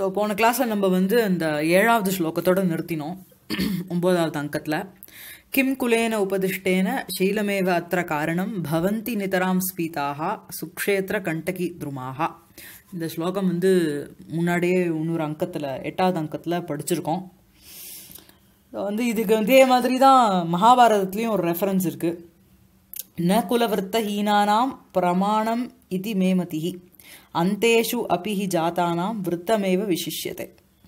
So போன கிளாஸில் நம்ம வந்து அந்த ஏழாவது ஸ்லோகத்தோட நிறுத்தினோம் ஒன்பதாவது அங்கத்தில் கிம் குலேன உபதிஷ்டேன ஷீலமேவ அத்திர காரணம் பவந்தி நிதராம் ஸ்பீதாக சுக்ஷேத்திர கண்டகி துருமாக இந்த ஸ்லோகம் வந்து முன்னாடியே இன்னொரு அங்கத்தில் எட்டாவது அங்கத்தில் படிச்சிருக்கோம் வந்து இதுக்கு இதே மாதிரி தான் மகாபாரதத்துலேயும் ஒரு ரெஃபரன்ஸ் இருக்குது ந குலவருத்தஹீனானாம் பிரமாணம் இது மேமதிஹி அந்தேஷு அபிஹி ஜாத்தானாம் விருத்தமேவ விசிஷ்யத்தை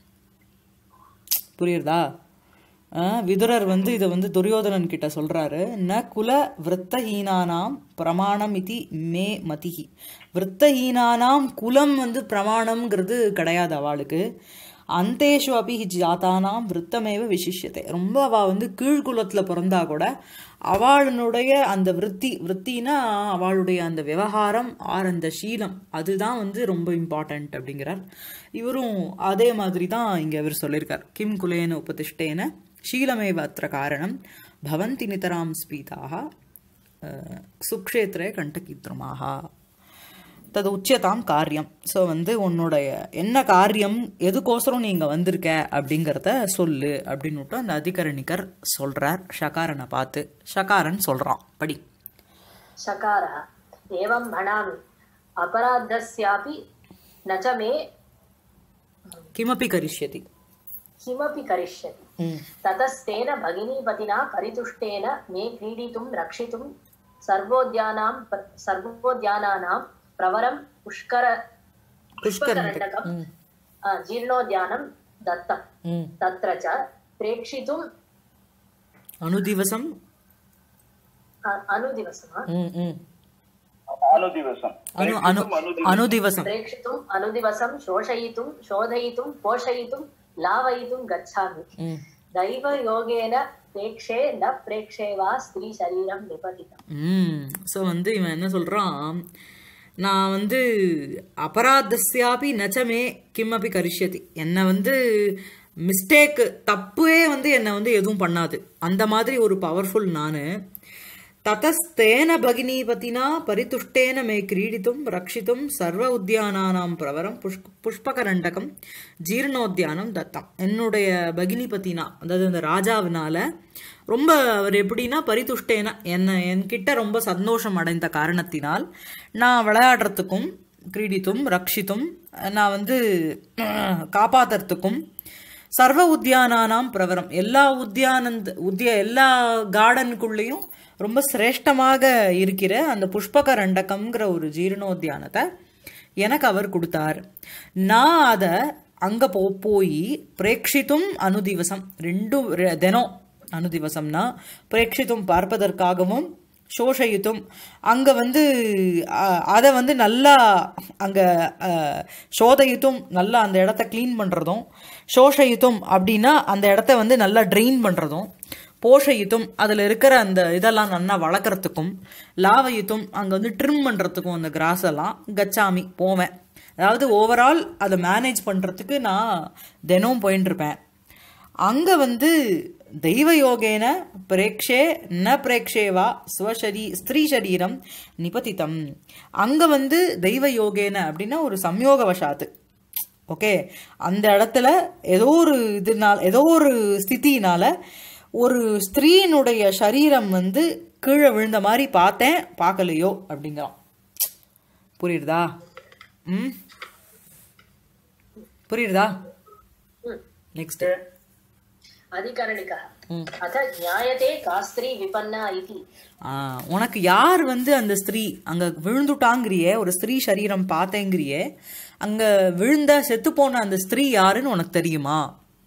புரியுறதா விதுரர் வந்து இதை வந்து துரியோதனன் கிட்ட சொல்றாரு ந குல விருத்தஹீனானாம் பிரமாணம் இது மே மதிஹி விருத்தஹீனானாம் குலம் வந்து பிரமாணம்ங்கிறது கிடையாது அவளுக்கு அந்தேஷு அபி ஜாத்தானாம் விருத்தமேவ விசிஷ்யத்தை ரொம்ப அவள் வந்து கீழ்குலத்தில் பிறந்தா கூட அவளுடைய அந்த விற்பி விற்த்தினா அவளுடைய அந்த விவகாரம் ஆர் அந்த சீலம் அதுதான் வந்து ரொம்ப இம்பார்ட்டண்ட் அப்படிங்கிறார் இவரும் அதே மாதிரி தான் இங்கே இவர் சொல்லியிருக்கார் கிம் குலேன உபதிஷ்டேன ஷீலமேவ அத்திர காரணம் பவந்தி நிதராம் ஸ்பீதாக சுக்ஷேத்திரே கண்டகித்ருமாக தது உச்சதாம் காரியம் ஸோ வந்து உன்னுடைய என்ன காரியம் எதுக்கோசரம் நீங்கள் வந்திருக்க அப்படிங்கிறத சொல்லு அப்படின்னுட்டு அந்த அதிகரணிகர் சொல்கிறார் ஷகாரனை பார்த்து ஷகாரன் சொல்கிறான் படி शकारः एवं भणामि अपराधस्यापि न च मे கிமப்பி கரிஷ்யதி किमपि करिष्यति ततस्तेन भगिनीपतिना परितुष्टेन मे क्रीडितुं रक्षितुं सर्वोद्यानां सर्वोद्यानानां प्रवरं पुष्कर पुष्पकरण्डकं अ, जीर्णोद्यानं दत्तं तत्र च प्रेक्षितुम् அனுதிவசம் अ, अनुदिवसः अनुदिवसम् அனு அனு அனுதிவசம் प्रेक्षितुम् अनुदिवसं शोषयितुं शोधयितुं पोषयितुं लावयितुं गच्छामि दैवयोगेन प्रेक्षे न प्रेक्षे वा स्त्रीशरीरं निपतितम् ம் ஸோ வந்து இவன் என்ன சொல்கிறான் நான் வந்து அபராதஸ்யாபி நச்சமே கிம்மப்பி கரிஷ்யதி என்னை வந்து மிஸ்டேக் தப்பே வந்து என்னை வந்து எதுவும் பண்ணாது அந்த மாதிரி ஒரு பவர்ஃபுல் நான் ததஸ்தேன பகினீபதினா பரிதுஷ்டேன மே கிரீடித்தும் ரக்ஷித்தும் சர்வ உத்தியானானாம் பிரவரம் புஷ்ப புஷ்பகரண்டகம் ஜீர்ணோத்தியானம் தத்தம் என்னுடைய பகினிபதினா அதாவது அந்த ராஜாவினால ரொம்ப அவர் எப்படின்னா பரிதுஷ்டேன என்ன என்கிட்ட ரொம்ப சந்தோஷம் அடைந்த காரணத்தினால் நான் விளையாடுறதுக்கும் கிரீடித்தும் ரக்ஷித்தும் நான் வந்து காப்பாத்துறதுக்கும் சர்வ உத்தியானானாம் பிரவரம் எல்லா உத்தியானந்த உத்திய எல்லா கார்டனுக்குள்ளேயும் ரொம்ப சிரேஷ்டமாக இருக்கிற அந்த புஷ்பக ரண்டகம்ங்கிற ஒரு ஜீரணோத்தியானத்தை எனக்கு அவர் கொடுத்தார் நான் அதை அங்கே போ போய் பிரேக்ஷித்தும் அனுதிவசம் ரெண்டும் ரெ- தினம் அனுதிவசம்னா பிரேக்ஷித்தும் பார்ப்பதற்காகவும் சோஷயித்தும் அங்கே வந்து அதை வந்து நல்லா அங்கே சோதயித்தும் நல்லா அந்த இடத்த க்ளீன் பண்ணுறதும் சோஷயித்தும் அப்படின்னா அந்த இடத்த வந்து நல்லா ட்ரெயின் பண்ணுறதும் போஷயித்தும் அதில் இருக்கிற அந்த இதெல்லாம் நல்லா வளர்க்குறதுக்கும் லாவயித்தும் அங்கே வந்து ட்ரிம் பண்ணுறதுக்கும் அந்த கிராஸ் எல்லாம் கச்சாமி போவேன் அதாவது ஓவரால் அதை மேனேஜ் பண்ணுறதுக்கு நான் தினம் போயின்னு இருப்பேன் அங்கே வந்து தெய்வ யோகேன பிரேக்ஷே ந பிரேக்ஷேவா ஸ்வசரீ ஸ்திரீ சரீரம் நிபதித்தம் அங்கே வந்து தெய்வ யோகேன அப்படின்னா ஒரு சம்யோக வசாத்து ஓகே அந்த இடத்துல ஏதோ ஒரு இதுனால ஏதோ ஒரு ஸ்திதினால ஒரு ஸ்திரீனுடைய சரீரம் வந்து கீழே விழுந்த மாதிரி பார்த்தேன் பார்க்கலையோ அப்படிங்கிறான் புரியுறதா ம் புரியுறதா நெக்ஸ்ட் अधिकरणिकः अथ ज्ञायते का स्त्री विपन्ना इति உனக்கு யார் வந்து அந்த ஸ்திரீ அங்க விழுந்துட்டாங்கிறியே ஒரு ஸ்திரீ சரீரம் பார்த்தேங்கிறியே அங்க விழுந்த செத்து போன அந்த ஸ்திரீ யாருன்னு உனக்கு தெரியுமா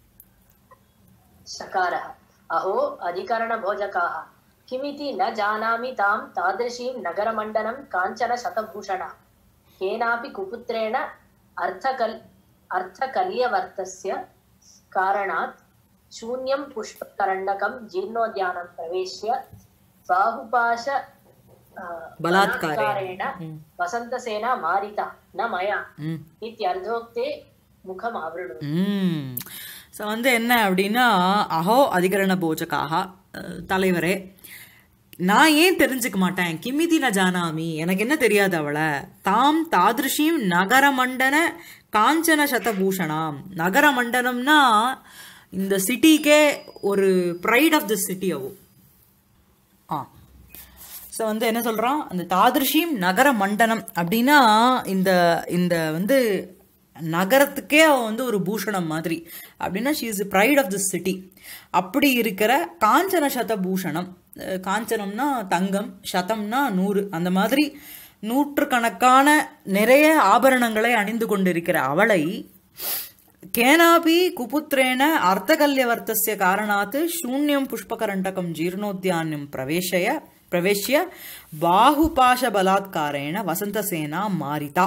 सकारः अहो अधिकरणभोजकाः किमिति न जानामि तां तादृशीं नगरमण्डनं काञ्चन शतभूषणा केनापि कुपुत्रेण अर्थकल् अर्थकल्यवर्तस्य कारणात् शून्यं पुष्पकरण्डकं जीर्णोद्यानं प्रवेश्य बाहुपाश अ, बलात्कारेण। बलात्कारेण वसन्तसेना मारिता न मया ம் इत्यर्धोक्ते मुखम् आवृणु ம் ஸோ வந்து என்ன அப்படின்னா அஹோ அதிகரண போஜகாக அஹ், தலைவரே நான் ஏன் தெரிஞ்சுக்க மாட்டேன் கிமிதி ந ஜானாமி எனக்கு என்ன தெரியாது அவளை தாம் தாதிருஷியும் நகரமண்டன காஞ்சன சதபூஷணாம் நகர மண்டலம்னா இந்த சிட்டிக்கே ஒரு ப்ரைட் ஆஃப் தி சிட்டி ஆகும் ஆ ஸோ வந்து என்ன சொல்கிறான் அந்த தாதிருஷியும் நகர மண்டனம் அப்படின்னா இந்த இந்த வந்து நகரத்துக்கே அவன் வந்து ஒரு பூஷணம் மாதிரி அப்படின்னா she is pride of the city அப்படி இருக்கிற காஞ்சன சத பூஷணம் அஹ் காஞ்சனம்னா தங்கம் சதம்னா நூறு அந்த மாதிரி நூற்றுக்கணக்கான நிறைய ஆபரணங்களை அணிந்து கொண்டிருக்கிற அவளை கேனாபி குபுத்திரேன அர்த்தகல்யவர்த்தஸ்ய காரணாத் சூன்யம் புஷ்பகரண்டகம் ஜீர்ணோத்தியானம் பிரவேசய பிரவேசிய பாகுபாஷ பலாத்காரேன வசந்தசேனா மாரிதா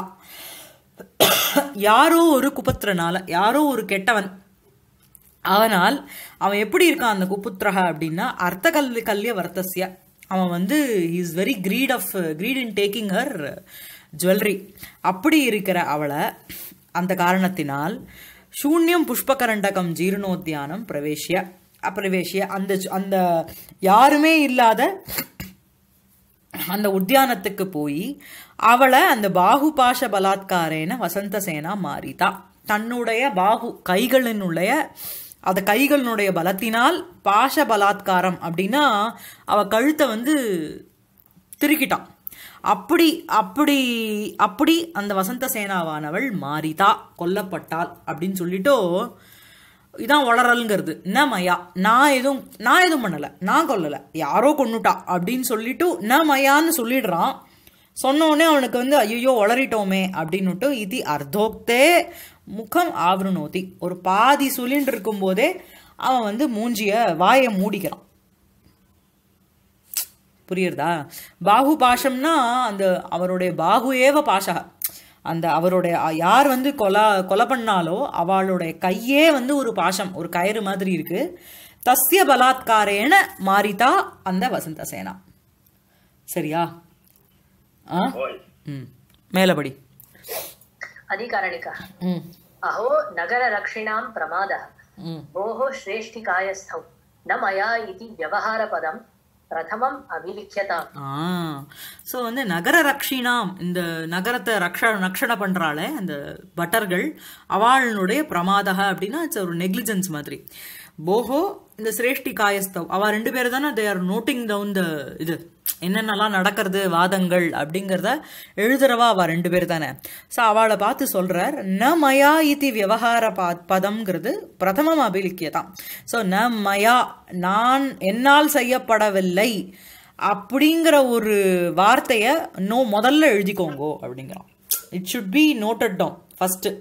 யாரோ ஒரு குபுத்திரனால யாரோ ஒரு கெட்டவன் அவனால் அவன் எப்படி இருக்கான் அந்த குபுத்திரக அப்படின்னா அர்த்த கல் கல்ய வர்த்தசிய அவன் வந்து is very greed of greed in taking her jewellery அப்படி இருக்கிற அவளை அந்த காரணத்தினால் சூன்யம் புஷ்பகரண்டகம் ஜீர்ணோத்தியானம் பிரவேசிய அப்பிரவேசிய அந்த அந்த யாருமே இல்லாத அந்த உத்தியானத்துக்கு போய் அவளை அந்த பாகுபாஷ பலாத்காரேன வசந்தசேனா மாறிதா தன்னுடைய பாகு கைகளினுடைய அந்த கைகளினுடைய பலத்தினால் பாஷ பலாத்காரம் அப்படின்னா அவ கழுத்தை வந்து திருக்கிட்டான் அப்படி அப்படி அப்படி அந்த வசந்த சேனாவானவள் மாறிதா கொல்லப்பட்டாள் அப்படின்னு சொல்லிட்டோ இதான் வளரல்ங்கிறது என்ன மயா நான் எதுவும் நான் எதுவும் பண்ணல நான் கொல்லல யாரோ கொன்னுட்டா அப்படின்னு சொல்லிட்டு ந மயான்னு சொல்லிடுறான் சொன்ன உடனே அவனுக்கு வந்து ஐயோ வளரிட்டோமே அப்படின்னுட்டு இது அர்த்தோக்தே முகம் ஆவருணோதி ஒரு பாதி சுழின்னு இருக்கும்போதே அவன் வந்து மூஞ்சிய வாயை மூடிக்கிறான் புரியுறதா பாகு பாஷம்னா அந்த அவருடைய பாகு ஏவ பாஷக அந்த அவருடைய யார் வந்து கொலை கொலை பண்ணாலோ அவளுடைய கையே வந்து ஒரு பாஷம் ஒரு கயிறு மாதிரி இருக்கு தஸ்ய பலாத்காரேன மாறிதா அந்த வசந்த சேனா சரியா ஆ ம் மேலபடி अधिकारणिकः ம் अहो नगररक्षिणां प्रमादः ம் भोः श्रेष्ठिकायस्थौ न मया इति व्यवहारपदं प्रथमम् अभिलिख्यताम् ஆ ஸோ வந்து நகர ரக்ஷினாம் இந்த நகரத்தை ரக்ஷ ரக்ஷணை பண்ணுறாளே அந்த பட்டர்கள் அவளுடைய பிரமாதக அப்படின்னா இட்ஸ் ஒரு நெக்லிஜென்ஸ் மாதிரி போஹோ இந்த சிரேஷ்டி காயஸ்தவ் அவ ரெண்டு பேர் தானே they are noting down the இது என்னென்னலாம் நடக்கிறது வாதங்கள் அப்படிங்கிறத எழுதுறவா அவ ரெண்டு பேர் தானே ஸோ அவளை பார்த்து சொல்றார் ந மயா இதி விவகார பா பதம்ங்கிறது பிரதமம் அபிலிக்கியதாம் ஸோ ந மயா நான் என்னால் செய்யப்படவில்லை அப்படிங்கிற ஒரு வார்த்தையை நோ முதல்ல எழுதிக்கோங்கோ அப்படிங்கிறான் it should be noted down first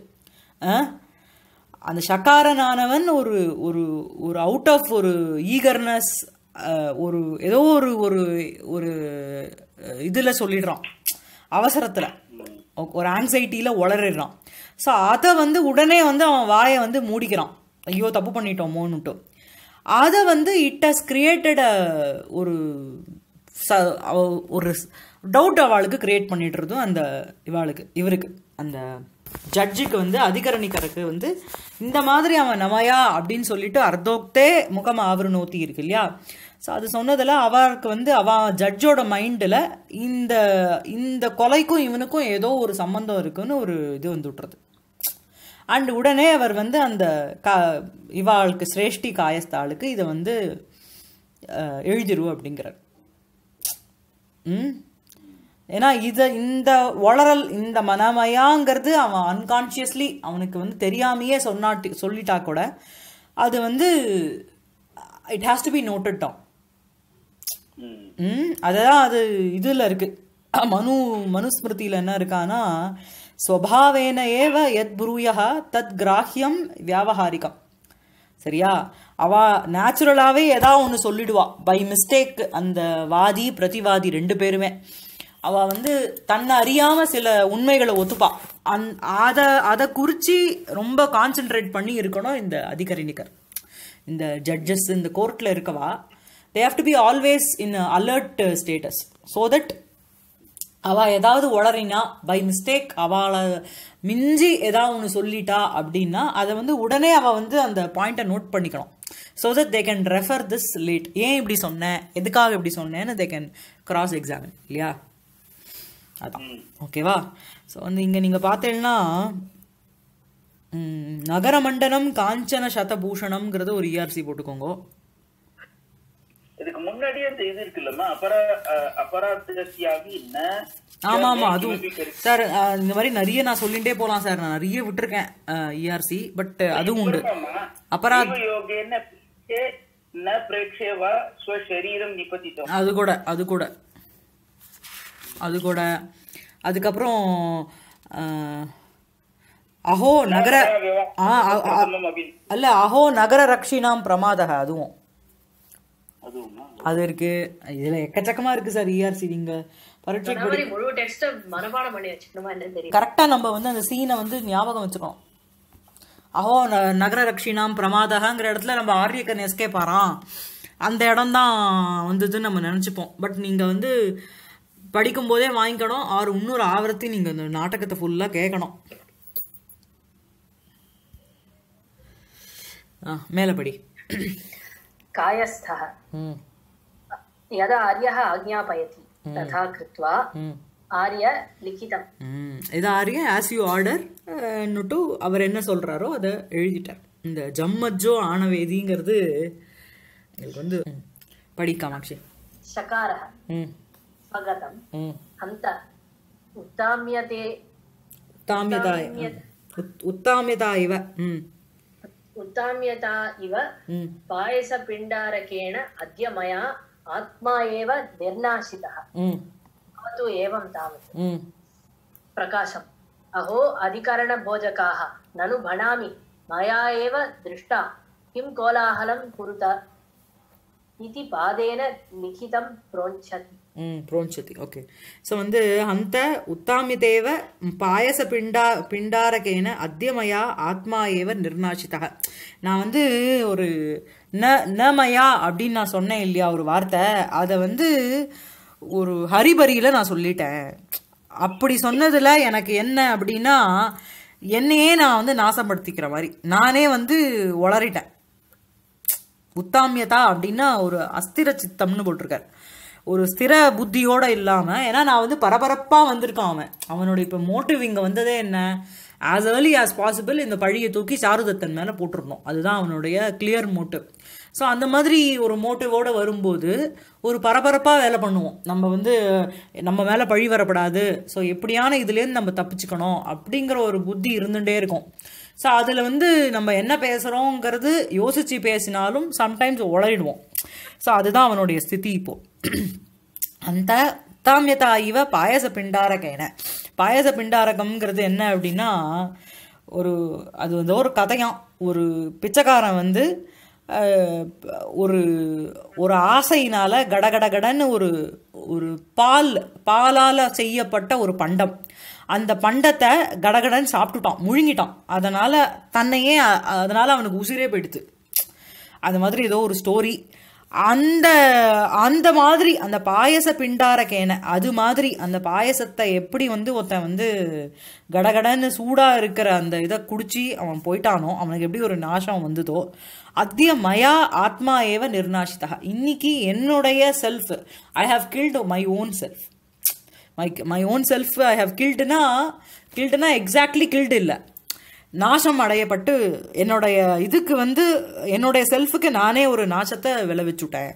அந்த சக்காரனானவன் ஒரு ஒரு ஒரு அவுட் ஆஃப் ஒரு ஈகர்னஸ் ஒரு ஏதோ ஒரு ஒரு ஒரு இதில் சொல்லிடுறான் அவசரத்தில் ஒரு ஆங்ஸைட்டியில் உளறிடுறான் ஸோ அதை வந்து உடனே வந்து அவன் வாயை வந்து மூடிக்கிறான் ஐயோ தப்பு பண்ணிட்டோமோன்னுட்டு அதை வந்து இட் ஹஸ் கிரியேட்டட் ஒரு ச அவ- ஒரு டவுட் அவளுக்கு கிரியேட் பண்ணிடுறதும் அந்த இவாளுக்கு இவருக்கு அந்த ஜட்ஜுக்கு வந்து அதிகரணிக்கருக்கு வந்து இந்த மாதிரி அவன் நமையா அப்படின்னு சொல்லிட்டு அர்த்தோக்தே முகம் ஆவருணோத்தி இருக்கு இல்லையா ஸோ அது சொன்னதில் அவருக்கு வந்து அவ ஜட்ஜோட மைண்டில் இந்த இந்த கொலைக்கும் இவனுக்கும் ஏதோ ஒரு சம்பந்தம் இருக்குன்னு ஒரு இது வந்து விட்டுறது அண்ட் உடனே அவர் வந்து அந்த கா இவாளுக்கு சிரேஷ்டி காயஸ்தாளுக்கு இதை வந்து அஹ், எழுதிரு அப்படிங்கிறார் ம் ஏன்னா இதை இந்த வளரல் இந்த மனமயாங்கிறது அவன் அன்கான்ஷியஸ்லி அவனுக்கு வந்து தெரியாமையே சொன்னாட்டி சொல்லிட்டா கூட அது வந்து it has to be noted down ம் அதுதான் அது இதில் இருக்கு மனு மனுஸ்மிருதியில் என்ன இருக்கானா ஸ்வபாவேன ஏவ எத் புரூயா தத் கிராஹ்யம் வியாவகாரிகம் சரியா அவ நேச்சுரலாகவே ஏதா ஒன்று சொல்லிடுவா பை மிஸ்டேக் அந்த வாதி பிரதிவாதி ரெண்டு பேருமே அவ வந்து தன்னை அறியாம சில உண்மைகளை ஒத்துப்பா அந் அதை அதை குறித்து ரொம்ப கான்சென்ட்ரேட் பண்ணி இருக்கணும் இந்த அதிகரிணிகர் இந்த ஜட்ஜஸ் இந்த கோர்ட்டில் இருக்கவா they have to be always in alert status so that அவ ஏதாவது உளறினா பை மிஸ்டேக் அவளை மிஞ்சி ஏதாவது ஒன்று சொல்லிட்டா அப்படின்னா அதை வந்து உடனே அவ வந்து அந்த பாயிண்ட்டை நோட் பண்ணிக்கணும் so that they can refer this late ஏன் இப்படி சொன்னேன் எதுக்காக இப்படி சொன்னேன்னு தே கேன் கிராஸ் எக்ஸாமின் இல்லையா அதான் ஓகேவா ஸோ வந்து இங்கே நீங்கள் பார்த்தீங்கன்னா நகரமண்டலம் காஞ்சன சதபூஷணம்ங்கிறது ஒரு இஆர்சி போட்டுக்கோங்க இதுக்கு முன்னாடியே அந்த இது இருக்குல்லம்மா அபரா அஹ், அபராதஸ்யாகி ந ஆமா ஆமா அதுவும் கிமபி கரி- சார் அஹ், இந்த மாதிரி நிறைய நான் சொல்லிட்டே போலாம் சார் நான் நிறைய விட்டுருக்கேன் இஆர்சி பட் அதுவும் உண்டு சொல்லுங்கம்மா. அபராத் ஜீவயோகேன பிரேக்ஷே ந பிரேக்ஷே வா ஸ்வசரீரம் நிபதிதம் அது கூட அது கூட அது கூட அதுக்கப்புறம் அஹ், அஹோ நகர ஆ அ- அ- அபின் அல்ல அஹோ நகர ரக்ஷினாம் பிரமாதக அதுவும் அதுவுமா அது இருக்கு இதுல எக்கச்சக்கமா இருக்கு சார் இஆர்சி நீங்க பரீட்சைக்கு சொன்ன மாதிரி முழு டெக்ஸ்ட் மனப்பாடம் பண்ணி வச்சுக்கணுமா என்னன்னு தெரியும் கரெக்டா நம்ம வந்து அந்த சீனை வந்து ஞாபகம் வச்சுக்கணும் அஹோ ந- நகர ரக்ஷினாம் பிரமாதகங்கிற இடத்துல நம்ம ஆரியக்கன் எஸ்கேப் ஆறான் அந்த இடம் தான் வந்ததுன்னு நம்ம நினச்சிப்போம் பட் நீங்கள் வந்து படிக்கும்போதே வாங்கிக்கணும் ஆறு இன்னொரு ஆவரத்தி நீங்கள் இந்த நாடகத்தை ஃபுல்லாக கேட்கணும் ஆ மேலே படி कायस्थः ம் यदा आर्यः आज्ञापयति तथा कृत्वा ம் आर्य लिखितम् ம் இது ஆரிய ஆஸ் யூ ஆர்டர் னுட்டு அவர் என்ன சொல்கிறாரோ அதை எழுதிட்டார் இந்த ஜம்மஜ்ஜோ ஆனவேதிங்கிறது எங்களுக்கு வந்து ம், படி காமாட்சி शकारः ம் स्वगतम् ம் हन्त उत्ताम्यते உத்தாமியதா உத்- உத்தாமியதா இவ ம் उत्ताम्यता इव ம் पायसपिण्डारकेण अद्य मया आत्मा एव निर्नाशितः ம் भवतु एवं तावत् ம் प्रकाशम् अहो अधिकरणभोजकाः ननु भणामि मया एव दृष्टा किं कोलाहलं कुरुत इति पादेन लिखितं प्रोञ्छति ம் புரோஞ்சதி ஓகே ஸோ வந்து அந்த உத்தாமிதேவ பாயச பிண்டா பிண்டாரகேன அத்தியமயா ஆத்மா ஏவ நிர்நாசிதா நான் வந்து ஒரு ந நமயா அப்படின்னு நான் சொன்னேன் இல்லையா ஒரு வார்த்தை அதை வந்து ஒரு ஹரிபரியில் நான் சொல்லிட்டேன் அப்படி சொன்னதில் எனக்கு என்ன அப்படின்னா என்னையே நான் வந்து நாசப்படுத்திக்கிற மாதிரி நானே வந்து உளறிட்டேன் உத்தாமியதா அப்படின்னா ஒரு அஸ்திர சித்தம்னு போட்டிருக்காரு ஒரு ஸ்திர புத்தியோட இல்லாம ஏன்னா நான் வந்து பரபரப்பா வந்திருக்கான் அவன் அவனோட இப்ப மோட்டிவ் இங்க வந்ததே என்ன ஆஸ் ஏர்லி ஆஸ் பாசிபிள் இந்த பழியை தூக்கி சாருதத்தன் மேல போட்டிருந்தோம் அதுதான் அவனுடைய கிளியர் மோட்டிவ் ஸோ அந்த மாதிரி ஒரு மோட்டிவோட வரும்போது ஒரு பரபரப்பாக வேலை பண்ணுவோம் நம்ம வந்து நம்ம மேலே பழி வரப்படாது ஸோ எப்படியான இதுலேருந்து நம்ம தப்பிச்சுக்கணும் அப்படிங்கிற ஒரு புத்தி இருந்துகிட்டே இருக்கும் ஸோ அதில் வந்து நம்ம என்ன பேசுகிறோங்கிறது யோசித்து பேசினாலும் சம்டைம்ஸ் உளறிடுவோம் ஸோ அதுதான் அவனுடைய ஸ்திதி இப்போ அந்த தாமியதா இவ பாயச பிண்டாரகேன பாயச பிண்டாரகம்ங்கிறது என்ன அப்படின்னா ஒரு அது வந்து ஒரு கதையாம் ஒரு பிச்சைக்காரன் வந்து அஹ், ஒரு ஒரு ஆசையினால கடகட கடன்னு ஒரு ஒரு பால் பாலால் செய்யப்பட்ட ஒரு பண்டம் அந்த பண்டத்தை கடகடன்னு சாப்பிட்டுட்டான் முழுங்கிட்டான் அதனால தன்னையே அ- அதனால அவனுக்கு உசிரே போயிடுது அது மாதிரி ஏதோ ஒரு ஸ்டோரி அந்த அந்த மாதிரி அந்த பாயச பிண்டார கேன அது மாதிரி அந்த பாயசத்தை எப்படி வந்து ஒருத்தன் வந்து கடகடன்னு சூடாக இருக்கிற அந்த இதை குடிச்சு அவன் போயிட்டானோ அவனுக்கு எப்படி ஒரு நாசம் வந்ததோ அத்திய மயா ஆத்மா ஏவ நிர்நாசிதா இன்னைக்கு என்னுடைய self I have killed my own self my my own self I have கில்டுனா கில்டுனா எக்ஸாக்ட்லி கில்டு இல்லை நாசம் அடையப்பட்டு என்னுடைய இதுக்கு வந்து என்னுடைய செல்ஃபுக்கு நானே ஒரு நாசத்தை விளைவிச்சுட்டேன்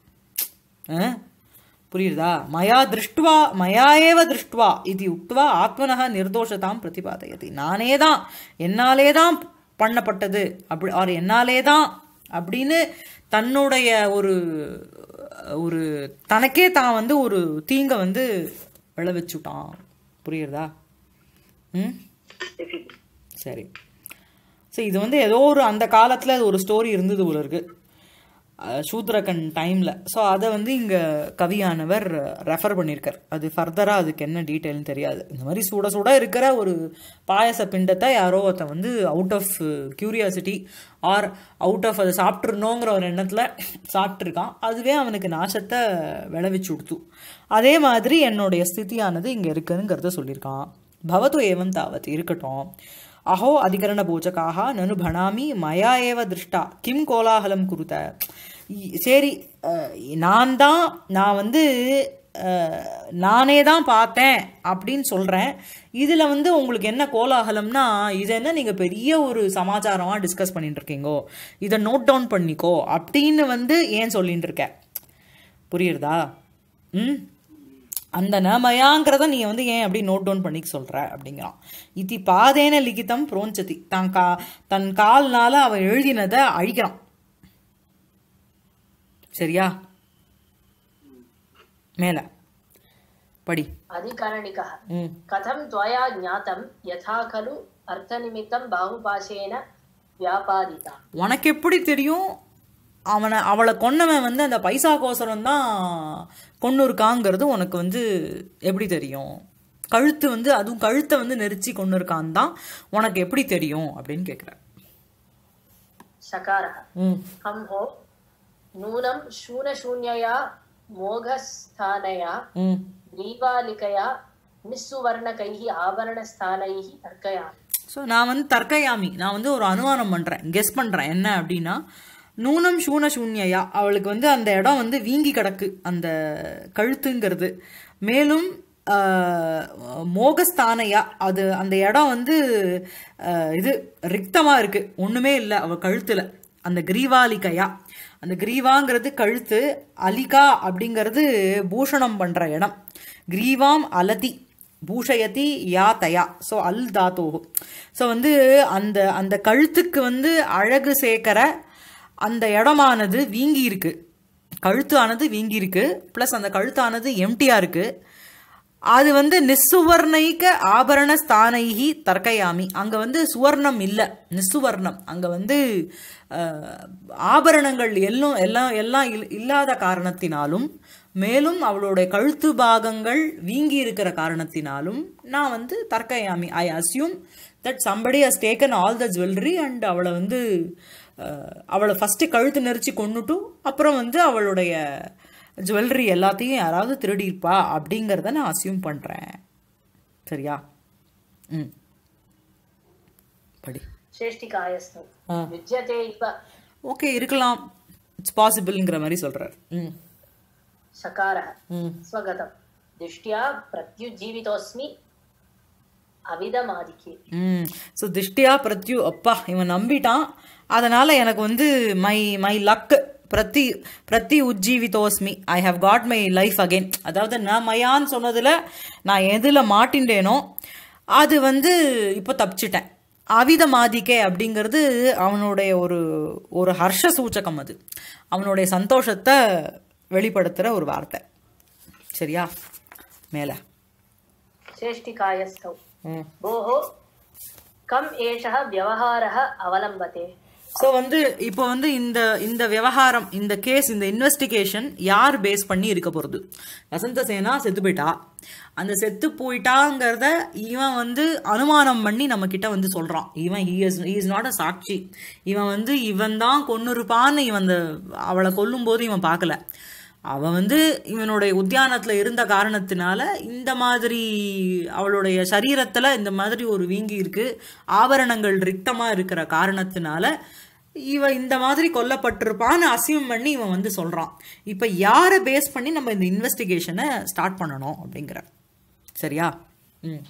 ஆ? புரியுதா மயா திருஷ்டுவா மயா ஏவ திருஷ்டுவா இது உக்துவா ஆத்மனக நிர்தோஷதாம் பிரதிபாதயதி நானே தான் என்னாலே தான் பண்ணப்பட்டது அப்படி ஆர் என்னாலே தான் அப்படின்னு தன்னுடைய ஒரு ஒரு தனக்கே தான் வந்து ஒரு தீங்கை வந்து விளைவிச்சுட்டான் புரியுறதா ம் சரி ஸோ இது வந்து ஏதோ ஒரு அந்த காலத்தில் அது ஒரு ஸ்டோரி இருந்தது போல இருக்கு அஹ் சூத்ரகன் டைமில் ஸோ அதை வந்து இங்கே கவியானவர் ரெஃபர் பண்ணியிருக்கார் அது ஃபர்தராக அதுக்கு என்ன டீட்டெயில்னு தெரியாது இந்த மாதிரி சுட சுட இருக்கிற ஒரு பாயச பிண்டத்தை யாரோ ஒருத்தன் வந்து out of curiosity or out of அதை சாப்பிட்ருணுங்கிற ஒரு எண்ணத்தில் சாப்பிட்ருக்கான் அதுவே அவனுக்கு நாசத்தை விளைவிச்சு கொடுத்து அதே மாதிரி என்னுடைய ஸ்திதியானது இங்கே இருக்குதுங்கிறத சொல்லியிருக்கான் பவத்து ஏவம் தாவத் இருக்கட்டும் அஹோ அதிகரண பூஜகாக நனு பணாமி மயா ஏவ திருஷ்டா கிம் கோலாகலம் குருத இ- சரி அஹ், நான் தான் நான் வந்து அஹ், நானே தான் பார்த்தேன் அப்படின்னு சொல்கிறேன் இதில் வந்து உங்களுக்கு என்ன கோலாகலம்னா இது என்ன நீங்கள் பெரிய ஒரு சமாச்சாரமாக டிஸ்கஸ் பண்ணிட்டு இருக்கீங்கோ இதை நோட் டவுன் பண்ணிக்கோ அப்படின்னு வந்து ஏன் சொல்லிட்டு இருக்க புரியுறதா ம் அந்த நமயாங்கிறத நீ வந்து ஏன் அப்படி நோட் டவுன் பண்ணிக்க சொல்ற அப்படிங்கிறான் இத்தி பாதேன லிகிதம் புரோஞ்சதி தன் கா தன் கால்னால அவன் எழுதினதை அழிக்கிறான் சரியா மேல படி अधिकरणिकः ம் कथं त्वया ज्ञातं यथा खलु अर्थनिमित्तं बाहुपाशेन व्यापादिता உனக்கு எப்படி தெரியும் அவனை அவளை கொன்னவன் வந்து அந்த பைசா கோசரம் தான் கொண்டு இருக்காங்கிறது உனக்கு வந்து எப்படி தெரியும் கழுத்து வந்து அதுவும் கழுத்தை வந்து நெரிச்சு கொண்டு இருக்கான் தான் உனக்கு எப்படி தெரியும் அப்படின்னு கேட்குற सकारः ம் हं हो नूनं शूनशून्यया मोघस्थानया ம் ग्रीवालिकया निस्सुवर्णकैः आभरणस्थानैः तर्कयामि ஸோ நான் வந்து தர்க்கயாமி நான் வந்து ஒரு அனுமானம் பண்ணுறேன் கெஸ் பண்ணுறேன் என்ன அப்படின்னா நூனம் சூன சூன்யயா அவளுக்கு வந்து அந்த இடம் வந்து வீங்கி கிடக்கு அந்த கழுத்துங்கிறது மேலும் ஆஹ், மோகஸ்தானையா அது அந்த இடம் வந்து ஆஹ், இது ரிக்தமாக இருக்கு ஒன்றுமே இல்லை அவள் கழுத்தில் அந்த கிரீவாலிகையா அந்த கிரீவாங்கிறது கழுத்து அலிகா அப்படிங்கிறது பூஷணம் பண்ணுற இடம் கிரீவாம் அலதி பூஷயதி யா தயா ஸோ அல் தாத்தோஹு ஸோ வந்து அந்த அந்த கழுத்துக்கு வந்து அழகு சேர்க்கிற அந்த இடமானது வீங்கி இருக்கு கழுத்து ஆனது வீங்கி இருக்கு ப்ளஸ் அந்த கழுத்தானது எம்டியா இருக்கு அது வந்து நிசுவர்ணைக்க ஆபரண ஸ்தானைகி தர்க்கயாமி அங்க வந்து சுவர்ணம் இல்லை நிசுவர்ணம் அங்க வந்து அஹ், ஆபரணங்கள் எல்லாம் எல்லாம் எல்லாம் இல்- இல்லாத காரணத்தினாலும் மேலும் அவளுடைய கழுத்து பாகங்கள் வீங்கி இருக்கிற காரணத்தினாலும் நான் வந்து தர்க்கயாமி I assume that somebody has taken all the jewellery and அவளை வந்து அஹ், அவளை ஃபஸ்ட்டு கழுத்து நெரிச்சு கொண்டுட்டு அப்புறம் வந்து அவளுடைய ஜுவல்லரி எல்லாத்தையும் யாராவது திருடியிருப்பா அப்படிங்கிறத நான் அசியூம் பண்ணுறேன் சரியா ம் படி श्रेष्ठिकायस्तु ஆ युज्यते इव ஓகே இருக்கலாம் இட்ஸ் பாசிபிள்ங்கிற மாதிரி சொல்கிறார் ம் सकारः ம் स्वगतं दृष्ट्या प्रत्युज्जीवितोऽस्मि अविदमादिके ம் ஸோ திஷ்டியா பிரத்யு அப்பா இவன் நம்பிட்டான் அதனால் எனக்கு வந்து மை மை லக் பிரதி பிரதி உஜ்ஜீவிதோஸ்மி I have got my life again அதாவது நான் மயான்னு சொன்னதில் நான் எதில் மாட்டின்றேனோ அது வந்து இப்போ தப்பிச்சிட்டேன் அவித மாதிக்கே அப்படிங்கிறது அவனுடைய ஒரு ஒரு ஹர்ஷ சூச்சகம் அது அவனுடைய சந்தோஷத்தை வெளிப்படுத்துகிற ஒரு வார்த்தை சரியா மேலே श्रेष्ठिकायस्थौ ம் भोः कम् एषः व्यवहारः अवलम्बते ஸோ வந்து இப்போ வந்து இந்த இந்த விவகாரம் இந்த கேஸ் இந்த இன்வெஸ்டிகேஷன் யார் பேஸ் பண்ணி இருக்க போகிறது வசந்த சேனா செத்து போயிட்டா அந்த செத்து போயிட்டாங்கிறத இவன் வந்து அனுமானம் பண்ணி நம்ம கிட்ட வந்து சொல்கிறான் இவன் he is is not a சாட்சி இவன் வந்து இவன் தான் கொன்னு இருப்பான்னு இவன் அந்த அவளை கொல்லும்போது இவன் பார்க்கல அவன் வந்து இவனுடைய உத்தியானத்தில் இருந்த காரணத்தினால இந்த மாதிரி அவளுடைய சரீரத்தில் இந்த மாதிரி ஒரு வீங்கி இருக்கு ஆபரணங்கள் ரிக்தமாக இருக்கிற காரணத்தினால இவன் இந்த மாதிரி கொல்லப்பட்டிருப்பான்னு அசியம் பண்ணி இவன் வந்து சொல்கிறான் இப்போ யாரை பேஸ் பண்ணி நம்ம இந்த இன்வெஸ்டிகேஷனை ஸ்டார்ட் பண்ணணும் அப்படிங்கிற சரியா ம்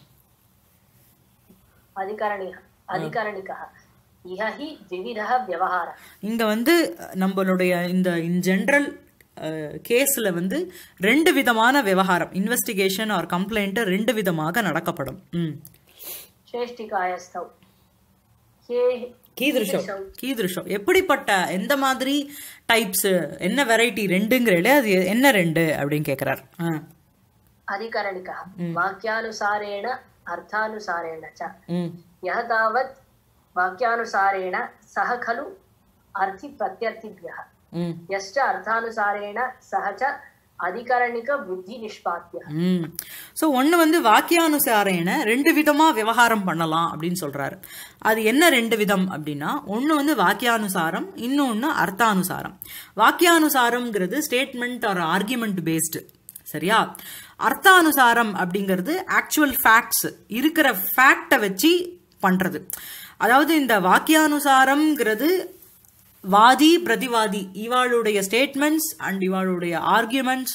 अधिकरणिः अधिकरणिकः इह हि द्विविधः व्यवहारः இங்கே வந்து நம்மளுடைய இந்த இன் ஜென்ரல் கேஸில் வந்து ரெண்டு விதமான விவகாரம் இன்வெஸ்டிகேஷன் ஆர் கம்ப்ளைண்ட்டு ரெண்டு விதமாக நடக்கப்படும் ம் श्रेष्ठिकायस्थौ हे கீதிருஷம் கீதிருஷம் எப்படிப்பட்ட எந்த மாதிரி டைப்ஸ் என்ன வெரைட்டி ரெண்டுங்கிறல அது என்ன ரெண்டு அப்படின்னு கேட்குறார் ஆ अधिकरणिकः वाक्यानुसारेण अर्थानुसारेण च ம் यः तावत् वाक्यानुसारेण सः खलु अर्थिप्रत्यर्थिभ्यः ம் यश्च अर्थानुसारेण सः च अधिकरणिकबुद्धिनिष्पाद्यः ம் ஸோ ஒன்று வந்து வாக்கியானுசாரேன ரெண்டு விதமாக விவகாரம் பண்ணலாம் அப்படின்னு சொல்கிறாரு அது என்ன ரெண்டு விதம் அப்படின்னா ஒன்று வந்து வாக்கியானுசாரம் இன்னொன்று அர்த்தானுசாரம் வாக்கியானுசாரம்ங்கிறது ஸ்டேட்மெண்ட் ஆர் ஆர்கியூமெண்ட் பேஸ்டு சரியா அர்த்தானுசாரம் அப்படிங்கிறது ஆக்சுவல் ஃபேக்ட்ஸ் இருக்கிற ஃபேக்டை வச்சு பண்ணுறது அதாவது இந்த வாக்கியானுசாரம்ங்கிறது வாதி பிரதிவாதி இவாளுடைய ஸ்டேட்மெண்ட்ஸ் அண்ட் இவாளுடைய ஆர்கியூமெண்ட்ஸ்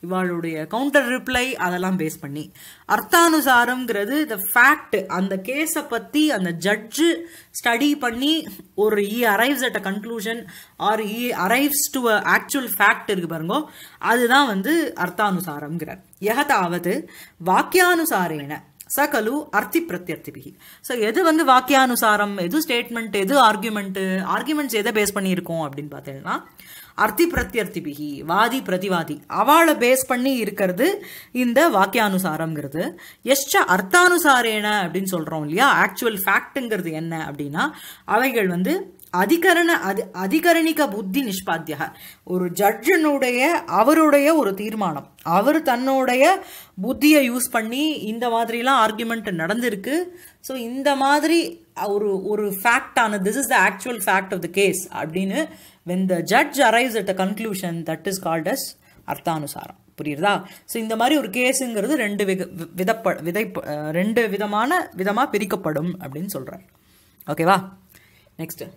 இவாளுடைய கவுண்டர் ரிப்ளை அதெல்லாம் பேஸ் பண்ணி அர்த்தானுசாரம்ங்கிறது த ஃபேக்ட் அந்த கேஸை பற்றி அந்த ஜட்ஜு ஸ்டடி பண்ணி ஒரு he arrives at a conclusion or he arrives to a actual fact இருக்கு பாருங்கோ அதுதான் வந்து அர்த்தானுசாரம்ங்கிறார் யகதாவது வாக்கியானுசாரேன சகலு அர்த்தி பிரத்யர்த்திபிகி ஸோ எது வந்து வாக்கியானுசாரம் எது ஸ்டேட்மெண்ட் எது ஆர்குமெண்ட் ஆர்குமெண்ட்ஸ் எதை பேஸ் பண்ணியிருக்கோம் அப்படின்னு பார்த்தீங்கன்னா அர்த்தி பிரத்யர்த்திபிகி வாதி பிரதிவாதி அவளை பேஸ் பண்ணி இருக்கிறது இந்த வாக்கியானுசாரம்ங்கிறது எஷ்ட அர்த்தானுசாரேன அப்படின்னு சொல்றோம் இல்லையா ஆக்சுவல் ஃபேக்ட்டுங்கிறது என்ன அப்படின்னா அவைகள் வந்து அதிகரண அதி அதிகரணிக புத்தி நிஷ்பாத்திய ஒரு ஜட்ஜனுடைய அவருடைய ஒரு தீர்மானம் அவர் தன்னுடைய புத்தியை யூஸ் பண்ணி இந்த மாதிரிலாம் ஆர்குமெண்ட் நடந்திருக்கு ஸோ இந்த மாதிரி ஒரு ஒரு ஃபேக்ட் ஆன this is the actual fact of the case அப்படின்னு when the judge arrives at a conclusion that is called as அர்த்தானுசாரம் புரியுறதா ஸோ இந்த மாதிரி ஒரு கேஸுங்கிறது ரெண்டு வித விதப்ப விதை ரெண்டு விதமான விதமாக பிரிக்கப்படும் அப்படின்னு சொல்கிறார் ஓகேவா நெக்ஸ்ட்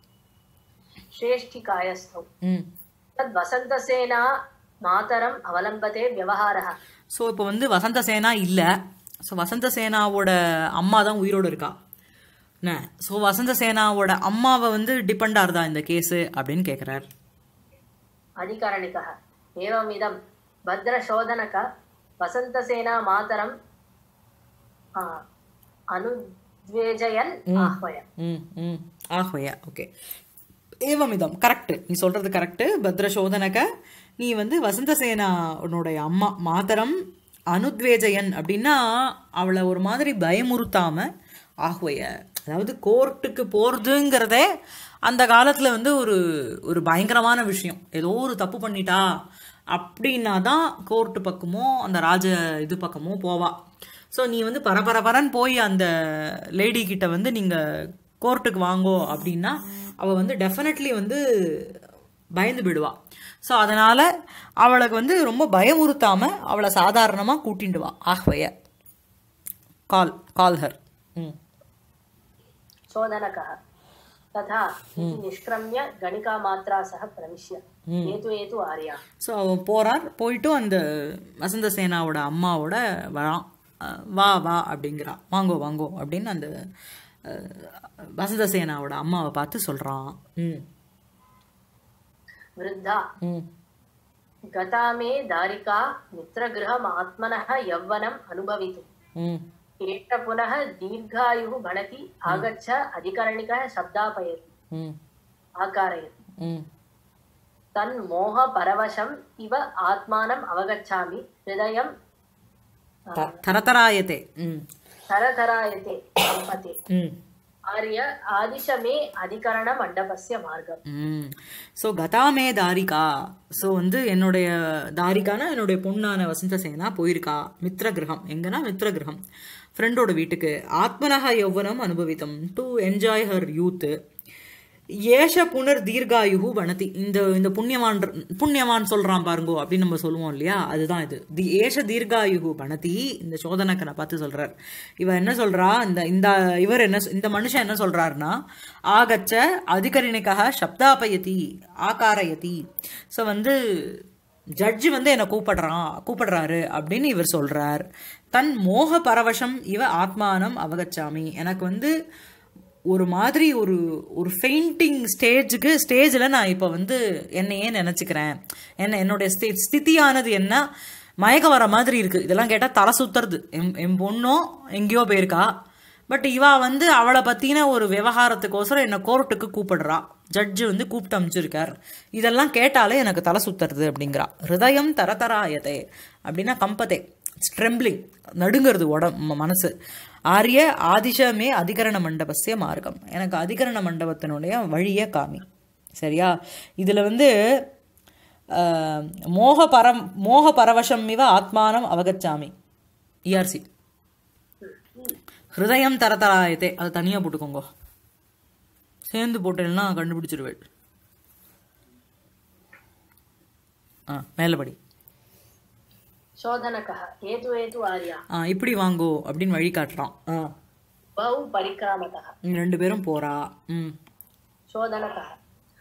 श्रेष्ठिकायस्थौ ம் तद् वसन्तसेना मातरम् अवलम्बते व्यवहारः ஸோ இப்போ வந்து வசந்த சேனா இல்லை ஸோ வசந்த சேனாவோட அம்மா தான் உயிரோடு இருக்கா என்ன ஸோ வசந்த சேனாவோட அம்மாவை வந்து டிபெண்ட் ஆகுதா இந்த கேஸு அப்படின்னு கேட்குறார் अधिकरणिकः एवमिदं भद्रशोधनक वसन्तसेना मातरम् आ, अनुद्वेजयन् आह्वय ம் ம் ஆஹ்வையா ஓகே ஏவமிதம் கரெக்டு நீ சொல்கிறது கரெக்டு பத்ரசோதனக நீ வந்து வசந்தசேனா உன்னுடைய அம்மா மாதரம் அனுத்வேஜயன் அப்படின்னா அவளை ஒரு மாதிரி பயமுறுத்தாம ஆஹ்வைய அதாவது கோர்ட்டுக்கு போகிறதுங்கிறதே அந்த காலத்தில் வந்து ஒரு ஒரு பயங்கரமான விஷயம் ஏதோ ஒரு தப்பு பண்ணிட்டா அப்படின்னா தான் கோர்ட்டு பக்கமோ அந்த ராஜ இது பக்கமோ போவா ஸோ நீ வந்து பரபரபரன்னு போய் அந்த லேடி கிட்ட வந்து நீங்கள் கோர்ட்டுக்கு வாங்கோ அப்படின்னா அவள் வந்து டெஃபினெட்லி வந்து பயந்து விடுவா ஸோ அதனால் அவளுக்கு வந்து ரொம்ப பயமுறுத்தாம அவளை சாதாரணமாக கூட்டிட்டு வா ஆஹ்வைய கால் கால் ஹர் ம் शोधनकः तथा इति निष्क्रम्य गणिकामात्रा सह प्रविश्य एतु एतु आर्या ஸோ அவன் போகிறார் போயிட்டும் அந்த வசந்த சேனாவோட அம்மாவோட வரான் அஹ் வா வா அப்படிங்கிறான் வாங்கோ வாங்கோ அப்படின்னு அந்த அஹ், வசந்த சேனாவோட அம்மாவை பார்த்து சொல்கிறான் ம் वृद्धा ம் गता मे दारिका मित्रगृहम् आत्मनः यौवनम् अनुभवितुम् ம் एष पुनः दीर्घायुः भणति आगच्छ अधिकरणिकः शब्दापयति ம் आकारयति ம் तन्मोहपरवशम् इव आत्मानम् अवगच्छामि हृदयं த- தரதராயத்தே ம் तरतरायते कम्पते ம் आर्य आदिश मे अधिकरणमण्डपस्य मार्गम् ம் ஸோ கதாமே தாரிகா ஸோ வந்து என்னுடைய தாரிகானா என்னுடைய பொண்ணான வசந்த சேனா போயிருக்கா மித்ர கிரகம் எங்கன்னா மித்ர கிரகம் ஃப்ரெண்டோட வீட்டுக்கு ஆத்மனக யௌவனம் அனுபவித்தம் டு என்ஜாய் ஹர் யூத்து ஏஷ புனர் தீர்காயுகு வனதி இந்த இந்த புண்ணியவான் புண்ணியவான் சொல்றான் பாருங்கோ அப்படின்னு நம்ம சொல்லுவோம் இல்லையா அதுதான் இது தி ஏஷ தீர்காயுகு வனதி இந்த சோதனக்கனை பார்த்து சொல்றார் இவ என்ன சொல்றா இந்த இந்த இவர் என்ன சொ- இந்த மனுஷன் என்ன சொல்றாருன்னா ஆகச்ச அதிகரிணிக்காக சப்தாபயதி ஆகாரயதி ஸோ வந்து ஜட்ஜு வந்து என்னை கூப்பிடுறான் கூப்பிடுறாரு அப்படின்னு இவர் சொல்றார் தன் மோக பரவசம் இவ ஆத்மானம் அவகச்சாமி எனக்கு வந்து ஒரு மாதிரி ஒரு ஒரு ஃபெயிண்டிங் ஸ்டேஜுக்கு ஸ்டேஜில் நான் இப்போ வந்து என்னையே நினச்சிக்கிறேன் என்ன என்னுடைய ஸ்தே ஸ்திதியானது என்ன மயக்க வர மாதிரி இருக்குது இதெல்லாம் கேட்டால் தலை சுத்துறது என் என் பொண்ணும் எங்கேயோ போயிருக்கா பட் இவா வந்து அவளை பற்றின ஒரு விவகாரத்துக்கோசரம் என்னை கோர்ட்டுக்கு கூப்பிடுறா ஜட்ஜு வந்து கூப்பிட்டு அனுப்பிச்சிருக்கார் இதெல்லாம் கேட்டாலே எனக்கு தலை சுத்துறது அப்படிங்கிறா ஹிருதயம் தரதராயதே அப்படின்னா கம்பதே ட்ரெம்பிளிங் நடுங்கிறது உடம் மனசு ஆரிய ஆதிஷமே அதிகரண மண்டபஸ்ய மார்க்கம் எனக்கு அதிகரண மண்டபத்தினுடைய வழியை காமி சரியா இதில் வந்து ஆஹ், மோக பரம் மோக பரவசம் இவ ஆத்மானம் அவகச்சாமி இஆர்சி ஹிருதயம் தரதராயத்தே அதை தனியாக போட்டுக்கோங்க சேர்ந்து போட்டேன்னா கண்டுபிடிச்சிருவேன் ஆ மேலபடி शोधनकः एतु एतु आर्या ஆ இப்படி வாங்கோ அப்படின்னு வழி காட்டுறான் ஆ बहु परिक्रामतः ரெண்டு பேரும் போறா ம் शोधनकः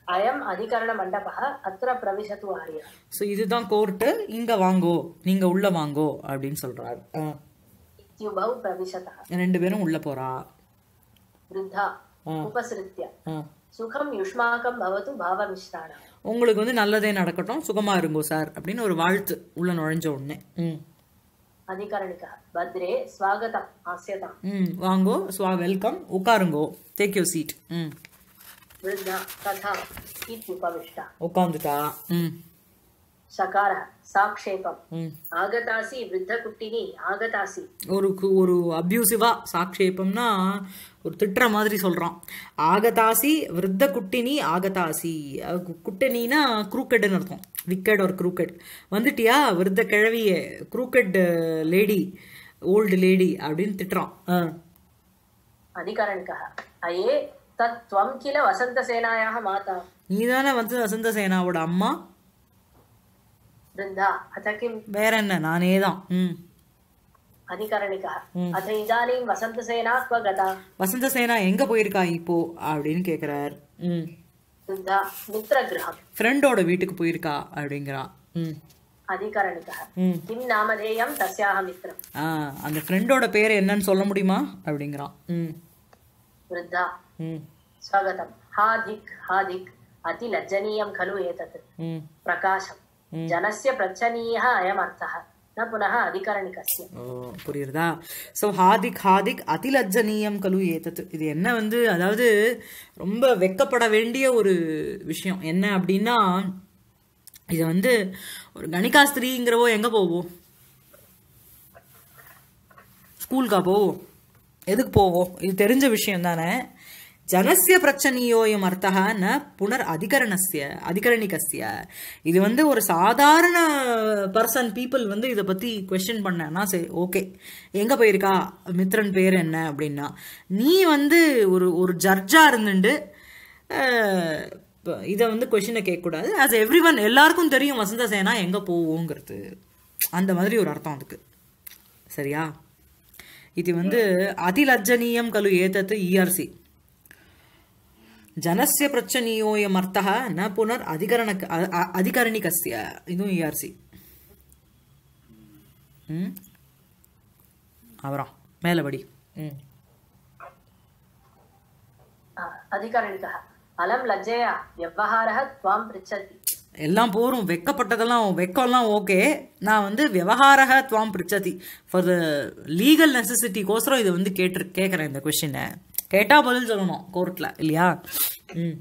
अयम् अधिकरणमण्डपः अत्र प्रविशतु आर्य ஸோ இதுதான் கோர்ட்டு இங்க வாங்கோ நீங்க உள்ள வாங்கோ அப்படின்னு சொல்றாரு ஆ. इत्युभौ प्रविशतः ரெண்டு பேரும் உள்ள போறா वृद्धा ஆ. उपसृत्य ஆ. सुखं युष्माकं भवतु भावमिश्राणाम् உங்களுக்கு வந்து நல்லதே நடக்கட்டும் சுகமா இருங்கோ சார் அப்படின்னு ஒரு வாழ்த்து உள்ள நுழைஞ்ச உடனே ம் अधिकरणिकः भद्रे स्वागतम् आस्यताम् ம் வாங்கோ ஸ்வா வெல்கம் உட்காருங்கோ டேக் யூ சீட் ம் वृद्धा तथा इत्युपविष्टा உட்காந்துட்டா ம் सकारः साक्षेपम् ம் आगतासि वृद्धकुट्टिनी आगतासि ஒரு கு- ஒரு அப்யூசிவா சாக்ஷேபம்னா ஒரு திட்டுற மாதிரி சொல்றான் ஆகதாசி விருத்த குட்டினி ஆகதாசி அஹ் கு- குட்டனினா குரூக்கெட்னு அர்த்தம் விக்கெட் ஒரு குரூக்கெட் வந்துட்டியா விருத்த கிழவிய குரூக்கெட் லேடி ஓல்டு லேடி அப்படின்னு திட்டுறான் ஆ. अधिकरणिकः अये तत् त्वं किल वसन्तसेनायाः माता நீதானே வந்து வசந்த சேனாவோட அம்மா वृद्धा अथ किम् வேற என்ன நானே தான் ம் अधिकरणिकः अथ इदानीं वसन्तसेना क्व गता வசந்த சேனா எங்க போயிருக்கா இப்போ அப்படின்னு கேக்குறார் ம் वृद्धा मित्रगृहम् ஃப்ரெண்டோட வீட்டுக்கு போயிருக்கா அப்படிங்கிறா ம் अधिकरणिकः ம் किं नामधेयं तस्याः मित्रम् ஆ அந்த ஃப்ரெண்டோட பேர் என்னன்னு சொல்ல முடியுமா அப்படிங்கிறான் ம் वृद्धा ம் स्वगतं हा धिक् हा धिक् अतिलज्जनीयं खलु एतत् ம் प्रकाशम् जनस्य पृच्छनीयः अयमर्थः न पुनः अधिकरणिकस्य ஓ புரியுறதா ஸோ ஹாதிக் ஹாதிக் அதிலஜ்ஜனீயம் கலு ஏத்தது இது என்ன வந்து அதாவது ரொம்ப வெக்கப்பட வேண்டிய ஒரு விஷயம் என்ன அப்படின்னா இது வந்து ஒரு கணிகாஸ்திரிங்கிறவோ எங்க போவோம் ஸ்கூலுக்கா போவோம் எதுக்கு போவோம் இது தெரிஞ்ச விஷயம் தானே ஜனசிய பிரச்சனையோயம் அர்த்தா ந புனர் அதிகரணஸ்ய அதிகரணிகஸ்ய இது வந்து ஒரு சாதாரண பர்சன் பீப்புள் வந்து இதை பத்தி கொஸ்டின் பண்ணனா சரி ஓகே எங்க போயிருக்கா மித்ரன் பேர் என்ன அப்படின்னா நீ வந்து ஒரு ஒரு ஜட்ஜா இருந்துட்டு இதை வந்து கொஷினை கேட்கக்கூடாது ஆஸ் எவ்ரி ஒன் எல்லாருக்கும் தெரியும் வசந்த சேனா எங்கே போவோங்கிறது அந்த மாதிரி ஒரு அர்த்தம் அதுக்கு சரியா இது வந்து அதிலஜ்ஜனீயம் கலு ஏதத்து இஆர்சி ஜனசிய பிரச்சனீயோயம் அர்த்தः ந புனர் அதிகரண அதிகரணிகஸ்ய இதுவும் இஆர்சி ம் அவரா மேலபடி ம் आ, अधिकरणिकः अलं लज्जया व्यवहारः त्वां पृच्छति எல்லாம் போரும் வெக்கப்பட்டதெல்லாம் வெக்கம்லாம் ஓகே நான் வந்து விவகாரக துவாம் பிரிச்சதி ஃபார் த லீகல் நெசசிட்டிக்கோசரம் இதை வந்து கேட்டு கேட்குறேன் இந்த கொஷினை கேட்டா பதில் சொல்லணும் கோர்ட்ல இல்லையா ம்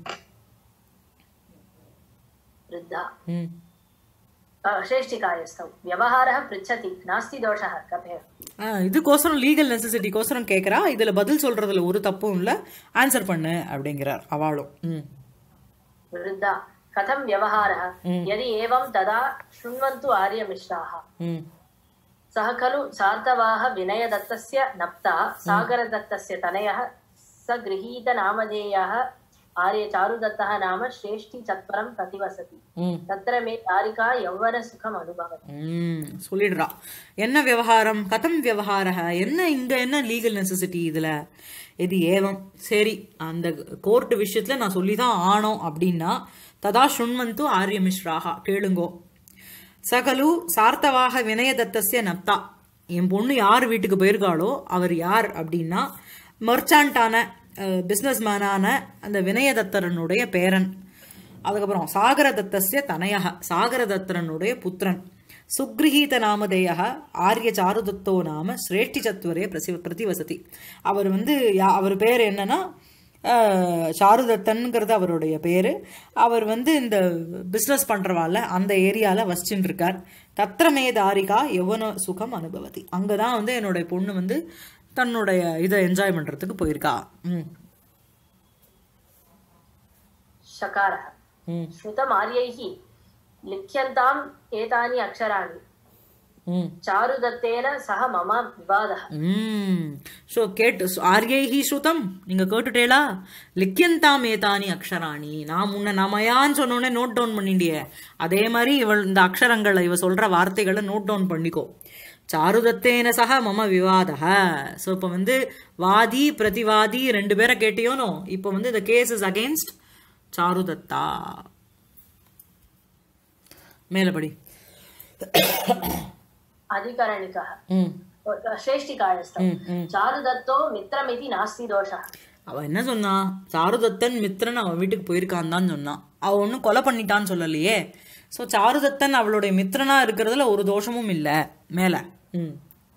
वृद्धा ம் अ, श्रेष्ठिकायस्थौ व्यवहारः पृच्छति नास्ति दोषः कथय ஆ, இதுக்கோசரம் லீகல் நெசசிட்டிக்கோசரம் கேட்குறா இதில் பதில் சொல்றதுல ஒரு தப்பும் இல்லை ஆன்சர் பண்ணு அப்படிங்கிறார் அவளும் ம் वृद्धा कथं व्यवहारः यदि एवं तदा शृण्वन्तु आर्यमिश्राः ம் सः खलु सार्तवाह विनयदत्तस्य नप्ता सागरदत्तस्य तनयः स गृहीतनामधेयः आर्यचारुदत्तः नाम श्रेष्ठी चत्वरं प्रतिवसति ம் तत्र मे तारिका यौवनसुखम् अनुभवति ம் சொல்லிடுறா என்ன விவகாரம் கதம் விவகார என்ன இங்க என்ன லீகல் நெசசிட்டி இதுல இது ஏவம் சரி அந்த கோர்ட் விஷயத்துல நான் சொல்லிதான் ஆனோம் அப்படின்னா ததா சுண்வந்து ஆரிய மிஸ்ராகா கேளுங்கோ சகலு சார்த்தவாக வினயதத்தஸ்ய நப்தா என் பொண்ணு யார் வீட்டுக்கு போயிருக்காளோ அவர் யார் அப்படின்னா மர்ச்சாண்டான பிஸ்னஸ் மேனான அந்த வினயதத்தரனுடைய பேரன் அதுக்கப்புறம் சாகரதத்தஸ்ய தனயக சாகரதத்தரனுடைய புத்திரன் சுக்ரஹீத நாமதேய ஆரிய சாருதத்தோ நாம சிரேஷ்டி சத்துவரே பிரசி பிரதிவசதி அவர் வந்து யா- அவர் பேர் என்னன்னா அஹ், சாருதத்தன்ங்கிறது அவருடைய பேர் அவர் வந்து இந்த பிஸ்னஸ் பண்ணுறவால அந்த ஏரியாவில் வசிச்சுட்டு இருக்கார் தத்திரமே தாரிகா எவ்வளோ சுகம் அனுபவதி அங்கே தான் வந்து என்னுடைய பொண்ணு வந்து தன்னுடைய இதை என்ஜாய் பண்ணுறதுக்கு போயிருக்கா ம் शकारः ம் श्रुतमार्यैः लिख्यन्ताम् एतानि अक्षराणि ம் चारुदत्तेन सह मम विवादः ம் ஸோ கேட்டு ஆர்யைஹி ஸ்ருதம் நீங்க கேட்டுட்டேளா லிக்கியந்தாம் ஏதானி அக்ஷராணி நான் முன்ன நாமயான்னு சொன்னோடனே நோட் டவுன் பண்ணிண்டியே அதே மாதிரி இவள் இந்த அக்ஷரங்களை இவ சொல்ற வார்த்தைகளை நோட் டவுன் பண்ணிக்கோ சாருதத்தேன சக மம விவாதக ஸோ இப்போ வந்து வாதி பிரதிவாதி ரெண்டு பேரை கேட்டியோனோ இப்போ வந்து இந்த கேஸ் இஸ் அகேன்ஸ்ட் சாருதத்தா மேலபடி अधिकरणिकः ம் श्रेष्ठिकायस्थं चारुदत्तो मित्रमिति नास्ति दोषः அவ என்ன சொன்னா சாருதத்தன் மித்ரன் அவன் வீட்டுக்கு போயிருக்கான் தான் சொன்னான் அவ ஒன்றும் கொலை பண்ணிட்டான்னு சொல்லலையே ஸோ சாருதத்தன் அவளுடைய மித்ரனா இருக்கிறதுல ஒரு தோஷமும் இல்லை மேல ம்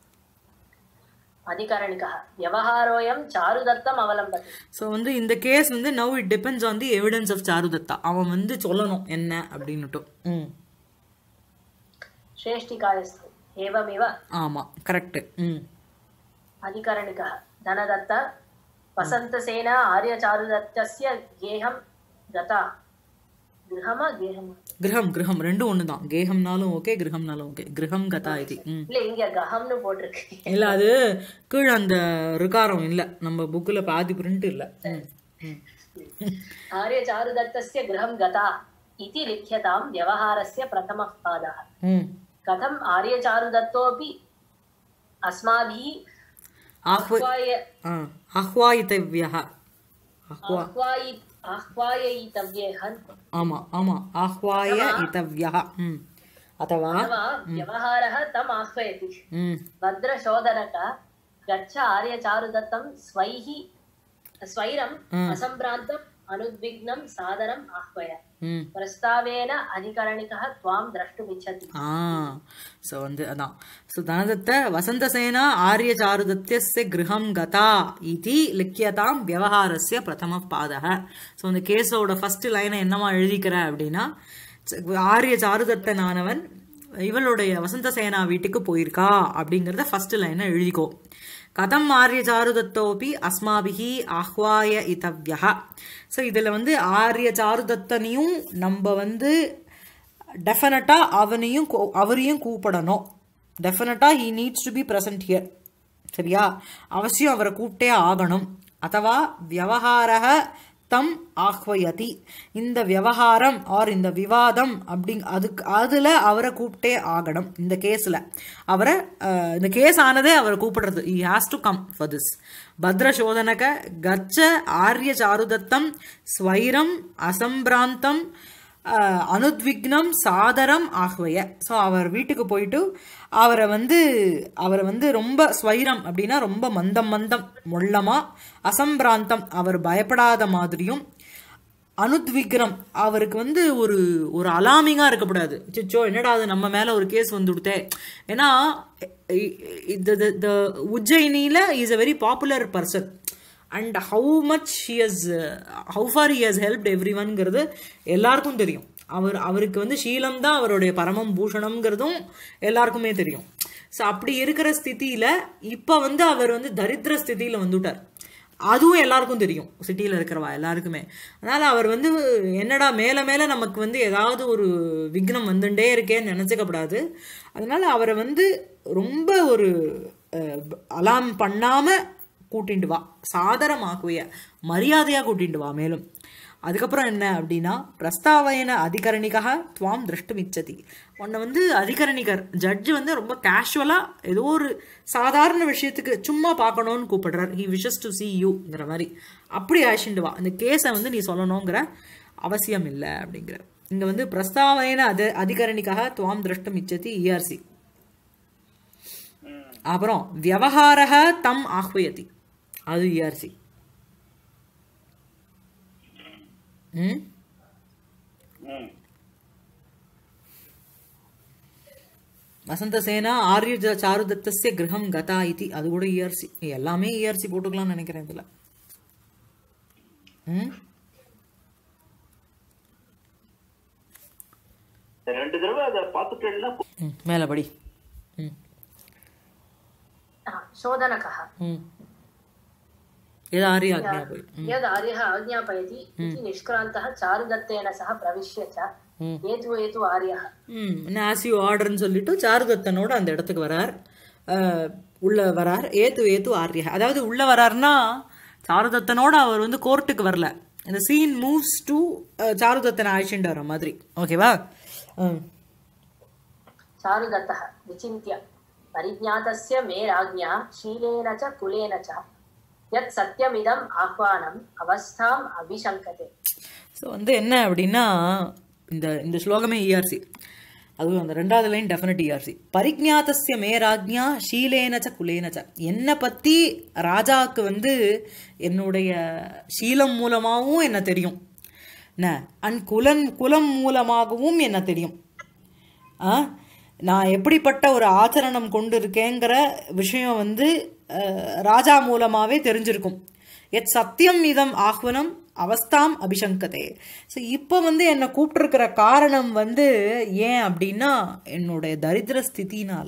अधिकरणिकः व्यवहारोऽयं चारुदत्तम् अवलम्बते ஸோ வந்து இந்த கேஸ் வந்து now it depends on the evidence of Charudatta அவன் வந்து சொல்லணும் என்ன அப்படின்னுட்டும் ம் श्रेष्ठिकायस्थौ एवमिव ஆமாம் கரெக்டு ம் अधिकरणिकः धनदत्त वसन्तसेन आर्यचारुदत्तस्य गेहं गता गृहमा गेहम् கிரகம் கிரகம் ரெண்டும் ஒன்று தான் கேகம்னாலும் ஓகே கிரகம்னாலும் ஓகே கிரகம் கதா இது ம் இல்ல இங்க கஹம்னு போட்டிருக்கு இல்லை அது கீழே அந்த ருகாரம் இல்லை நம்ம புக்கில் பாதி பிரிண்ட் இல்லை ம் ம் आर्यचारुदत्तस्य गृहं गता इति लिख्यतां व्यवहारस्य प्रथमः पादः ம் कथम् आर्यचारुदत्तोऽपि अस्माभिः ஆஹ்வ आह्वाय ஆ ஆஹ்வாயித்தவ்யः ஆஹ்வா आह्वायि आह्वाययितव्यः ஆமா ஆமா ஆஹ்வாய இத்தவ்யः ம் अथवा अथवा व्यवहारः तम् आह्वयति ம் भद्रशोधनक गच्छ आर्यचारुदत्तं स्वैः स्वैरम् असम्भ्रान्तम् अनुद्विग्नं सादरम् आह्वय ம் प्रस्तावेन अधिकरणिकः त्वां द्रष्टुमिच्छति ஆ ஸோ வந்து அதான் ஸோ தனதத்த வசந்தசேனா ஆரியச்சாருதத்தியஸ்ய கிரகம் கதா இதி லிக்கியதாம் விவகாரஸ்ய பிரதம பாதக ஸோ இந்த கேஸோட ஃபர்ஸ்ட் லைனை என்னமா எழுதிக்கிற அப்படின்னா ச- ஆரிய சாருதத்தனானவன் இவளுடைய வசந்தசேனா வீட்டுக்கு போயிருக்கா அப்படிங்கிறத ஃபர்ஸ்ட் லைனை எழுதிக்கோ கதம் ஆரிய சாருதத்தோபி அஸ்மாபிகி ஆஹ்வாய இதவ்யா ஸோ இதில் வந்து ஆரிய சாருதத்தனையும் நம்ம வந்து டெஃபினட்டாக அவனையும் கூ- அவரையும் கூப்பிடணும் டெஃபினட்டாக he needs to be present here சரியா அவசியம் அவரை கூப்பிட்டே ஆகணும் அத்தவா வியவஹாரக தம் ஆஹ்வயதி இந்த விவகாரம் ஆர் இந்த விவாதம் அப்படிங் அதுக்கு அதில் அவரை கூப்பிட்டே ஆகணும் இந்த கேஸில் அவரை அஹ், இந்த கேஸ் ஆனதே அவரை கூப்பிடுறது he has to come for this பத்ரசோதனக கச்ச ஆரிய சாருதத்தம் ஸ்வைரம் அசம்பிராந்தம் அஹ், அனுத்விக்னம் சாதரம் ஆஹ்வய ஸோ அவர் வீட்டுக்கு போயிட்டு அவரை வந்து அவரை வந்து ரொம்ப ஸ்வைரம் அப்படின்னா ரொம்ப மந்தம் மந்தம் மொள்ளமா அசம்பிராந்தம் அவர் பயப்படாத மாதிரியும் அனுத்விக்ரம் அவருக்கு வந்து ஒரு ஒரு அலாமிங்காக இருக்கக்கூடாது சிச்சோ என்னடா அது நம்ம மேலே ஒரு கேஸ் வந்து கொடுத்தே ஏன்னா த உஜ்ஜயினியில் is a very popular person and how much he has how for he has helped every ஒன்ங்கிறது எல்லாருக்கும் தெரியும் அவர் அவருக்கு வந்து ஷீலம் தான் அவருடைய பரமம் பூஷணம்ங்கிறதும் எல்லாருக்குமே தெரியும் ஸோ அப்படி இருக்கிற ஸ்திதியில் இப்போ வந்து அவர் வந்து தரித்திர ஸ்திதியில் வந்துட்டார் அதுவும் எல்லாருக்கும் தெரியும் சிட்டியில் இருக்கிறவா எல்லாருக்குமே அதனால் அவர் வந்து என்னடா மேலே மேலே நமக்கு வந்து ஏதாவது ஒரு விக்னம் வந்துட்டே இருக்கேன்னு நினச்சிக்கப்படாது அதனால் அவரை வந்து ரொம்ப ஒரு அலாம் பண்ணாமல் கூட்டிண்டு வா சாதரமாக்குவிய மரியாதையாக கூட்டிண்டு வா மேலும் அதுக்கப்புறம் என்ன அப்படின்னா பிரஸ்தாவயன அதிகரணிக்காக துவாம் திருஷ்டுமிச்சதி உன்னை வந்து அதிகரணிகர் ஜட்ஜு வந்து ரொம்ப கேஷுவலாக ஏதோ ஒரு சாதாரண விஷயத்துக்கு சும்மா பார்க்கணும்னு கூப்பிடுறார் ஹி விஷஸ் டு see யூங்கிற மாதிரி அப்படி ஆஷிண்டு வா இந்த கேஸை வந்து நீ சொல்லணுங்கிற அவசியம் இல்லை அப்படிங்கிற இங்கே வந்து பிரஸ்தாவயன அத அதிகரணிக்காக துவாம் திருஷ்டம் இச்சதி இஆர்சி அப்புறம் வியவஹாரக தம் ஆஹ்வயதி அது இஆர்சி ம் ம் வசந்தசேனா ஆரிய ஜ- சாருதத்தஸ்ய கிரகம் கதா இதி அது கூட இஆர்சி எல்லாமே இஆர்சி போட்டுக்கலாம்னு நினைக்கிறேன் இதில் ம் ரெண்டு தடவை அதை பார்த்துட்டேன்னா ம் மேலே படி ம் हा, शोधनकः ம் எது ஆரிய ஆக்ஞா போய் यद् आर्यः आज्ञापयति इति निष्क्रान्तः चारुदत्तेन सह प्रविश्य च एतु एतु आर्यः ம் ஆஸ் யூ ஆர்டர்னு சொல்லிட்டு சாருதத்தனோட அந்த இடத்துக்கு வரார் அஹ், உள்ள வரார் ஏத்து ஏத்து ஆர்யா அதாவது உள்ள வரார்னா சாருதத்தனோட அவர் வந்து கோர்ட்டுக்கு வரல இந்த சீன் மூவ்ஸ் டு சாருதத்தனை அழைச்சிட்டு வர மாதிரி ஓகேவா ம் चारुदत्तः विचिन्त्य परिज्ञातस्य मे राज्ञा शीलेन च कुलेन च यत् सत्यमिदम् आह्वानम् अवस्थाम् अभिशङ्कते ஸோ வந்து என்ன அப்படின்னா இந்த இந்த ஸ்லோகமே இஆர்சி அதுவும் அந்த ரெண்டாவது லைன் டெஃபினட் இஆர்சி பரிஜாத்தஸ்ய மே ராஜ்ஞா ஷீலேனச்ச குலேனச்ச என்னை பற்றி ராஜாவுக்கு வந்து என்னுடைய ஷீலம் மூலமாகவும் என்ன தெரியும் என்ன அண்ட் குலன் குலம் மூலமாகவும் என்ன தெரியும் ஆ நான் எப்படிப்பட்ட ஒரு ஆச்சரணம் கொண்டு இருக்கேங்கிற விஷயம் வந்து அஹ், ராஜா மூலமாகவே தெரிஞ்சிருக்கும் எத் சத்தியம் இதம் ஆஹ்வனம் அவஸ்தாம் அபிஷங்கதே ஸோ இப்போ வந்து என்னை கூப்பிட்டுருக்கிற காரணம் வந்து ஏன் அப்படின்னா என்னுடைய தரித்திர ஸ்திதினால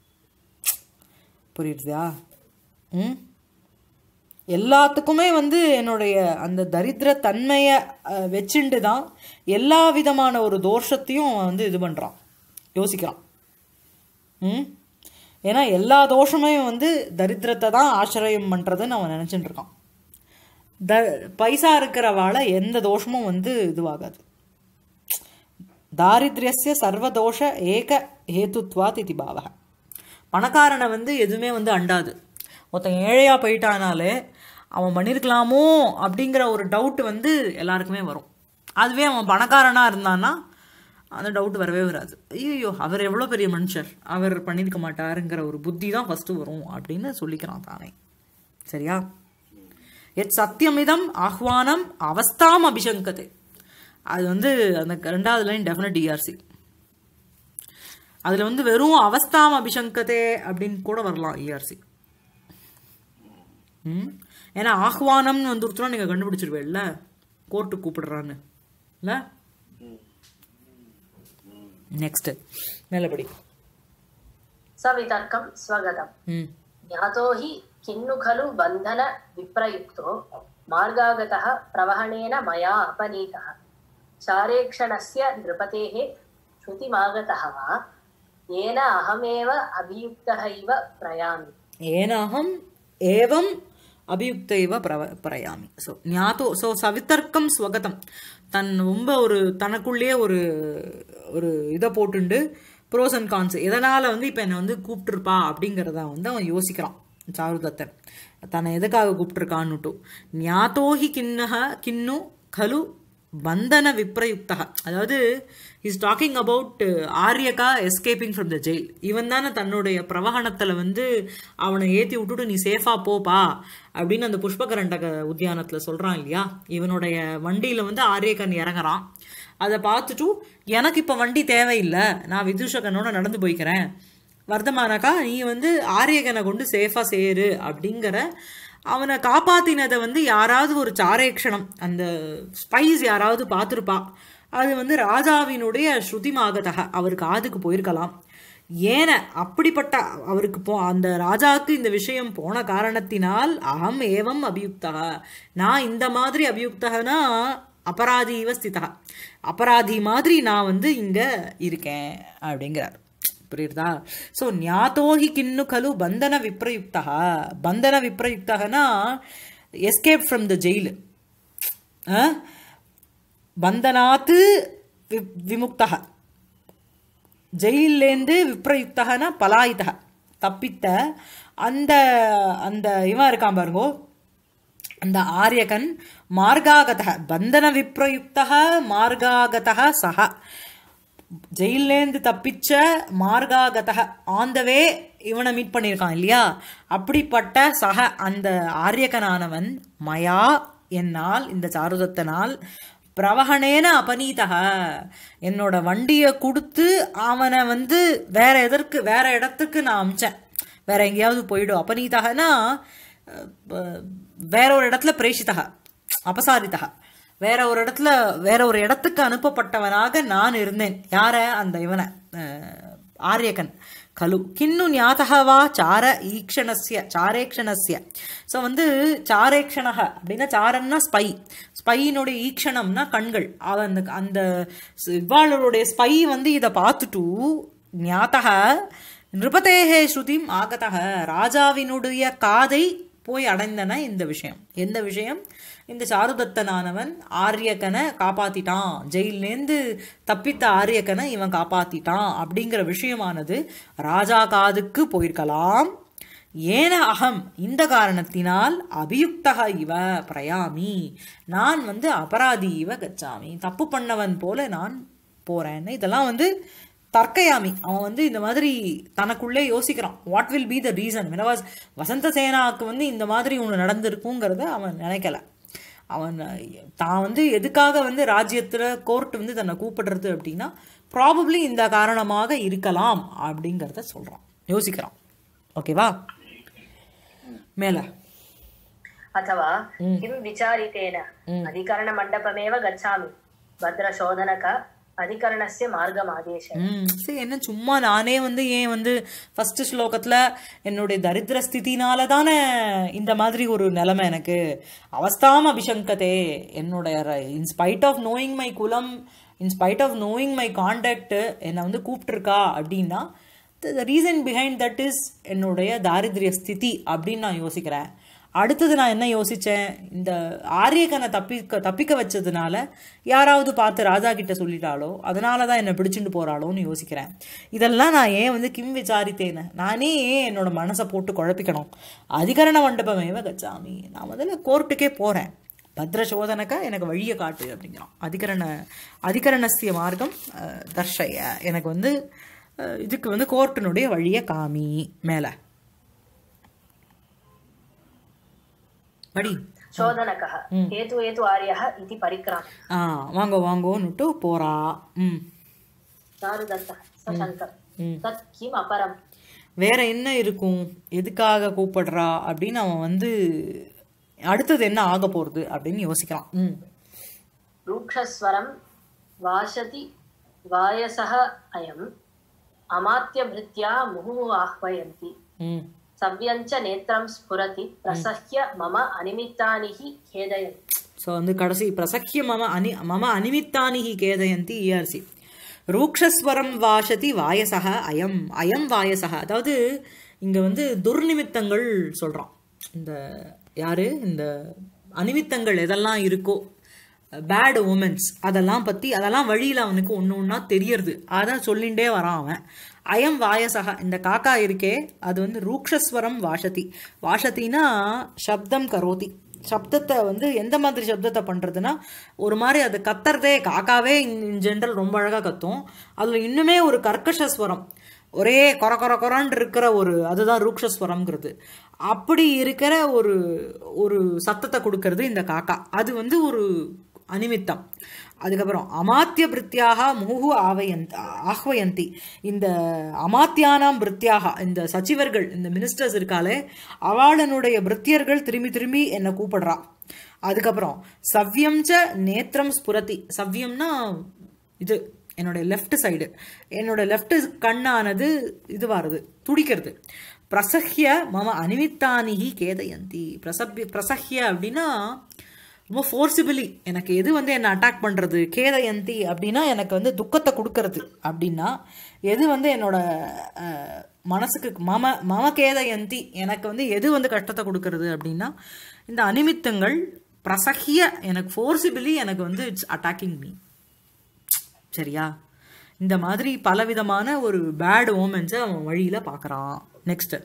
புரியுதா ம் எல்லாத்துக்குமே வந்து என்னுடைய அந்த தரித்திர தன்மையை அஹ், வச்சுண்டு தான் எல்லா விதமான ஒரு தோஷத்தையும் அவன் வந்து இது பண்ணுறான் யோசிக்கிறான் ம் ஏன்னா எல்லா தோஷமே வந்து தரித்திரத்தை தான் ஆசிரியம் பண்ணுறதுன்னு அவன் நினச்சிட்டு இருக்கான் த பைசா இருக்கிறவாளை எந்த தோஷமும் வந்து இதுவாகாது தாரித்ரியஸ்ய சர்வதோஷ ஏக ஹேத்துத்வாத் இது பாவக பணக்காரனை வந்து எதுவுமே வந்து அண்டாது ஒருத்தன் ஏழையா போயிட்டானாலே அவன் பண்ணியிருக்கலாமோ அப்படிங்கிற ஒரு டவுட் வந்து எல்லாருக்குமே வரும் அதுவே அவன் பணக்காரனா இருந்தான்னா அந்த டவுட் வரவே வராது ஐயோ அவர் எவ்வளோ பெரிய மனுஷர் அவர் பண்ணியிருக்க மாட்டாருங்கிற ஒரு புத்தி தான் ஃபஸ்ட்டு வரும் அப்படின்னு சொல்லிக்கிறான் தானே சரியா எத் சத்தியமிதம் ஆஹ்வானம் அவஸ்தாம் அபிஷங்கது அது வந்து அந்த ரெண்டாவது லைன் டெஃபினட் டிஆர்சி அதில் வந்து வெறும் அவஸ்தாம் அபிஷங்கதே அப்படின்னு கூட வரலாம் இஆர்சி ம் ஏன்னா ஆஹ்வானம்னு வந்துருச்சுன்னா நீங்கள் கண்டுபிடிச்சிருவேல்ல கோர்ட்டுக்கு கூப்பிடுறான்னு இல்லை நெக்ஸ்ட் மேலபடி सवितर्कं स्वगतम् ம் ज्ञातो हि किन्नु खलु बन्धन विप्रयुक्तो मार्गागतः प्रवहणेन मया अपनीतः चारेक्षणस्य नृपतेः श्रुतिमागतः वा येन अहमेव अभियुक्तः इव प्रयामि ஏனாகம் ஏவம் அபியுக்த இவ பிரவ பிரயாமி ஸோ ஞாத்தோ ஸோ சவித்தர்க்கம் ஸ்வகதம் தன் ரொம்ப ஒரு தனக்குள்ளேயே ஒரு ஒரு இதை போட்டுண்டு ப்ரோஸ் அண்ட் கான்ஸ் எதனால் வந்து இப்போ என்னை வந்து கூப்பிட்டுருப்பா அப்படிங்கிறத வந்து அவன் யோசிக்கிறான் சாருதத்தன் தன்னை எதுக்காக கூப்பிட்டுருக்கான்னுட்டு ஞாத்தோஹி கிண்ணக கிண்ணு கலு பந்தன விப்ரயுக்தா அதாவது is talking about Aryaka escaping from the jail இவன் தானே தன்னுடைய பிரவகணத்தில் வந்து அவனை ஏற்றி விட்டுட்டு நீ சேஃபாக போப்பா அப்படின்னு அந்த புஷ்பகரண்டக உத்தியானத்தில் சொல்கிறான் இல்லையா இவனுடைய வண்டியில் வந்து ஆரியகன் இறங்குறான் அதை பார்த்துட்டு எனக்கு இப்போ வண்டி தேவையில்லை நான் விதூஷகனோட நடந்து போய்க்கிறேன் வர்த்தமானக்கா நீ வந்து ஆரியகனை கொண்டு சேஃபாக சேரு அப்படிங்கிற அவனை காப்பாத்தினதை வந்து யாராவது ஒரு சாரேக்ஷணம் அந்த ஸ்பைஸ் யாராவது பார்த்துருப்பா அது வந்து ராஜாவினுடைய ஸ்ருதிமாகதக அவர் காதுக்கு போயிருக்கலாம் ஏன அப்படிப்பட்ட அவருக்கு போ அந்த ராஜாவுக்கு இந்த விஷயம் போன காரணத்தினால் அகம் ஏவம் அபியுக்தா நான் இந்த மாதிரி அபியுக்தகனா அபராதி இவ ஸ்திதா அபராதி மாதிரி நான் வந்து இங்கே இருக்கேன் அப்படிங்கிறார் புரியுதா ஸோ ஞாத்தோஹி கிண்ணு கலு பந்தன விப்ரயுக்தா பந்தன விப்ரயுக்தகனா எஸ்கேப் ஃப்ரம் த ஜெயில் பந்தனாத்து வி விமுக்தக ஜெயிலேருந்து விப்ரயுக்தகனா பலாயுதக தப்பித்த அந்த அந்த இவன் இருக்கான் பாருங்கோ அந்த ஆரியகன் மார்காகத பந்தன விப்ரயுக்த மார்காகத சக ஜெயிலேருந்து தப்பிச்ச மார்காகத ஆன் த வே இவனை மீட் பண்ணியிருக்கான் இல்லையா அப்படிப்பட்ட சக அந்த ஆரியகனானவன் மயா என்னால் இந்த சாருதத்தனால் பிரவகனேன அபநீதக என்னோட வண்டியை கொடுத்து அவனை வந்து வேற எதற்கு வேற இடத்துக்கு நான் அமிச்சேன் வேற எங்கேயாவது போயிடும் அபநீதகனா அஹ், வேற ஒரு இடத்துல பிரேஷிதக அபசாரிதக வேற ஒரு இடத்துல வேற ஒரு இடத்துக்கு அனுப்பப்பட்டவனாக நான் இருந்தேன் யார அந்த இவனை அஹ், ஆரியகன் கலு கிண்ணு ஞாதகவா சார ஈக்ஷணஸ்ய சாரேக்ஷணஸ்ய ஸோ வந்து சாரேக்ஷணக அப்படின்னா சாரன்னா ஸ்பை ஸ்பையினுடைய ஈக்ஷணம்னா கண்கள் அவ அந்த அந்த இவ்வாளருடைய ஸ்பை வந்து இதை பார்த்துட்டு ஞாத்தக நிருபதேகே ஸ்ருதிம் ஆகதக ராஜாவினுடைய காதை போய் அடைந்தன இந்த விஷயம் எந்த விஷயம் இந்த சாருதத்தனானவன் ஆரியக்கனை காப்பாத்திட்டான் ஜெயிலேருந்து தப்பித்த ஆரியக்கனை இவன் காப்பாத்திட்டான் அப்படிங்கிற விஷயமானது ராஜா காதுக்கு போயிருக்கலாம் ஏன அகம் இந்த காரணத்தினால் அபியுக்தக இவ பிரயாமி நான் வந்து அபராதி இவ கச்சாமி தப்பு பண்ணவன் போல நான் போறேன்னு இதெல்லாம் வந்து தர்க்கயாமி அவன் வந்து இந்த மாதிரி தனக்குள்ளே யோசிக்கிறான் what will be the reason மினவாஸ் வசந்த சேனாவுக்கு வந்து இந்த மாதிரி ஒன்று நடந்திருக்குங்கிறத அவன் நினைக்கல அவன் தான் வந்து எதுக்காக வந்து ராஜ்யத்தில் கோர்ட் வந்து தன்னை கூப்பிடுறது அப்படின்னா ப்ராபப்ளி இந்த காரணமாக இருக்கலாம் அப்படிங்கிறத சொல்கிறான் யோசிக்கிறான் ஓகேவா மேலே अथवा किं विचारितेन अधिकरणमण्डपमेव गच्छामि भद्रशोधनक अधिकरणस्य मार्गमादेश ம் சரி என்ன சும்மா நானே வந்து ஏன் வந்து ஃபர்ஸ்ட் ஸ்லோகத்தில் என்னுடைய தரித்திர ஸ்திதினால தானே இந்த மாதிரி ஒரு நிலைமை எனக்கு அவஸ்தாம் அபிஷங்கதே என்னுடைய இன்ஸ்பைட் ஆஃப் நோயிங் மை குலம் in spite of knowing my contact என்னை வந்து கூப்பிட்டுருக்கா அப்படின்னா the reason behind that is என்னுடைய தாரித்ரிய ஸ்திதி அப்படின்னு நான் யோசிக்கிறேன் அடுத்தது நான் என்ன யோசித்தேன் இந்த ஆரியக்கனை தப்பிக்க தப்பிக்க வச்சதுனால யாராவது பார்த்து ராஜா கிட்ட சொல்லிட்டாலோ அதனால தான் என்னை பிடிச்சிட்டு போகிறாளோன்னு யோசிக்கிறேன் இதெல்லாம் நான் ஏன் வந்து கிம் விசாரித்தேனே நானே ஏன் என்னோட மனசை போட்டு குழப்பிக்கணும் அதிகரண மண்டபமேவ கச்சாமி நான் முதல்ல கோர்ட்டுக்கே போகிறேன் பத்ர சோதனக்கா எனக்கு வழியை காட்டு அப்படிங்கிறான் அதிகரண அதிகரணஸ்திய மார்க்கம் அஹ், தர்ஷய எனக்கு வந்து அஹ், இதுக்கு வந்து கோர்ட்டினுடைய வழியை காமி மேலே படி शोधनकः हेतु हेतु आर्यः इति परिक्राम ஆ வாங்கோ வாங்கோன்னுட்டு போறா ம் चारुदत्तः स शङ्कर तत् किम् अपरम् வேற என்ன இருக்கும் எதுக்காக கூப்பிடுறா அப்படின்னு அவன் வந்து அடுத்தது என்ன ஆக போறது அப்படின்னு யோசிக்கிறான் ம் रूक्षस्वरं वाशति वायसः अयम् अमात्यभृत्या मुहुः आह्वयन्ति ம் सव्यञ्च नेत्रं स्फुरति प्रसह्य मम अनिमित्तानि हि खेदयन्ति ஸோ வந்து கடைசி பிரசக்கிய மம அனி மம அனிமித்தானிஹி கேதயந்தி இஆர்சி ரூக்ஷஸ்வரம் வாசதி வாயசக அயம் அயம் வாயசக அதாவது இங்கே வந்து துர்நிமித்தங்கள் சொல்கிறான் இந்த யாரு இந்த அனிமித்தங்கள் எதெல்லாம் இருக்கோ பேட் உமன்ஸ் அதெல்லாம் பற்றி அதெல்லாம் வழியில் அவனுக்கு ஒன்று ஒன்றா தெரியறது அதான் சொல்லிகிட்டே வரான் அவன் அயம் வாயசக இந்த காக்கா இருக்கே அது வந்து ரூக்ஷஸ்வரம் வாசதி வாசத்தினா சப்தம் கரோதி சப்தத்தை வந்து எந்த மாதிரி சப்தத்தை பண்ணுறதுன்னா ஒரு மாதிரி அது கத்துறதே காக்காவே இன் ஜென்ரல் ரொம்ப அழகாக கத்தும் அதில் இன்னுமே ஒரு கர்க்கஷஸ்வரம் ஒரே கொர கொர கொரன்னு இருக்கிற ஒரு அதுதான் ரூக்ஷஸ்வரம்ங்கிறது அப்படி இருக்கிற ஒரு ஒரு சத்தத்தை கொடுக்கறது இந்த காக்கா அது வந்து ஒரு அனிமித்தம் அதுக்கப்புறம் அமாத்திய பிருத்தியாக முகு ஆவயந்த் ஆஹ்வயந்தி இந்த அமாத்தியானாம் பிருத்தியாக இந்த சச்சிவர்கள் இந்த மினிஸ்டர்ஸ் இருக்காளே அவளனுடைய பிருத்தியர்கள் திரும்பி திரும்பி என்னை கூப்பிடுறா அதுக்கப்புறம் சவ்யம் ச நேத்திரம் ஸ்புரதி சவ்யம்னா இது என்னோட லெஃப்ட் சைடு என்னோட லெஃப்ட் கண்ணானது இதுவாருது துடிக்கிறது பிரசஹ்ய மம அனிமித்தானிகி கேதயந்தி பிரசப்ய பிரசஹ்ய அப்படின்னா ரொம்ப ஃபோர்சிபிளி எனக்கு எது வந்து என்னை அட்டாக் பண்ணுறது கேதயந்தி அப்படின்னா எனக்கு வந்து துக்கத்தை கொடுக்கறது அப்படின்னா எது வந்து என்னோட அஹ், மனசுக்கு மம மம கேதயந்தி எனக்கு வந்து எது வந்து கஷ்டத்தை கொடுக்கறது அப்படின்னா இந்த அனிமித்தங்கள் பிரசஹ்ய எனக்கு ஃபோர்சிபிளி எனக்கு வந்து இட்ஸ் அட்டாக்கிங் மீ சரியா இந்த மாதிரி பலவிதமான ஒரு பேட் ஓமென்ஸை அவன் வழியில் பார்க்குறான் நெக்ஸ்ட்டு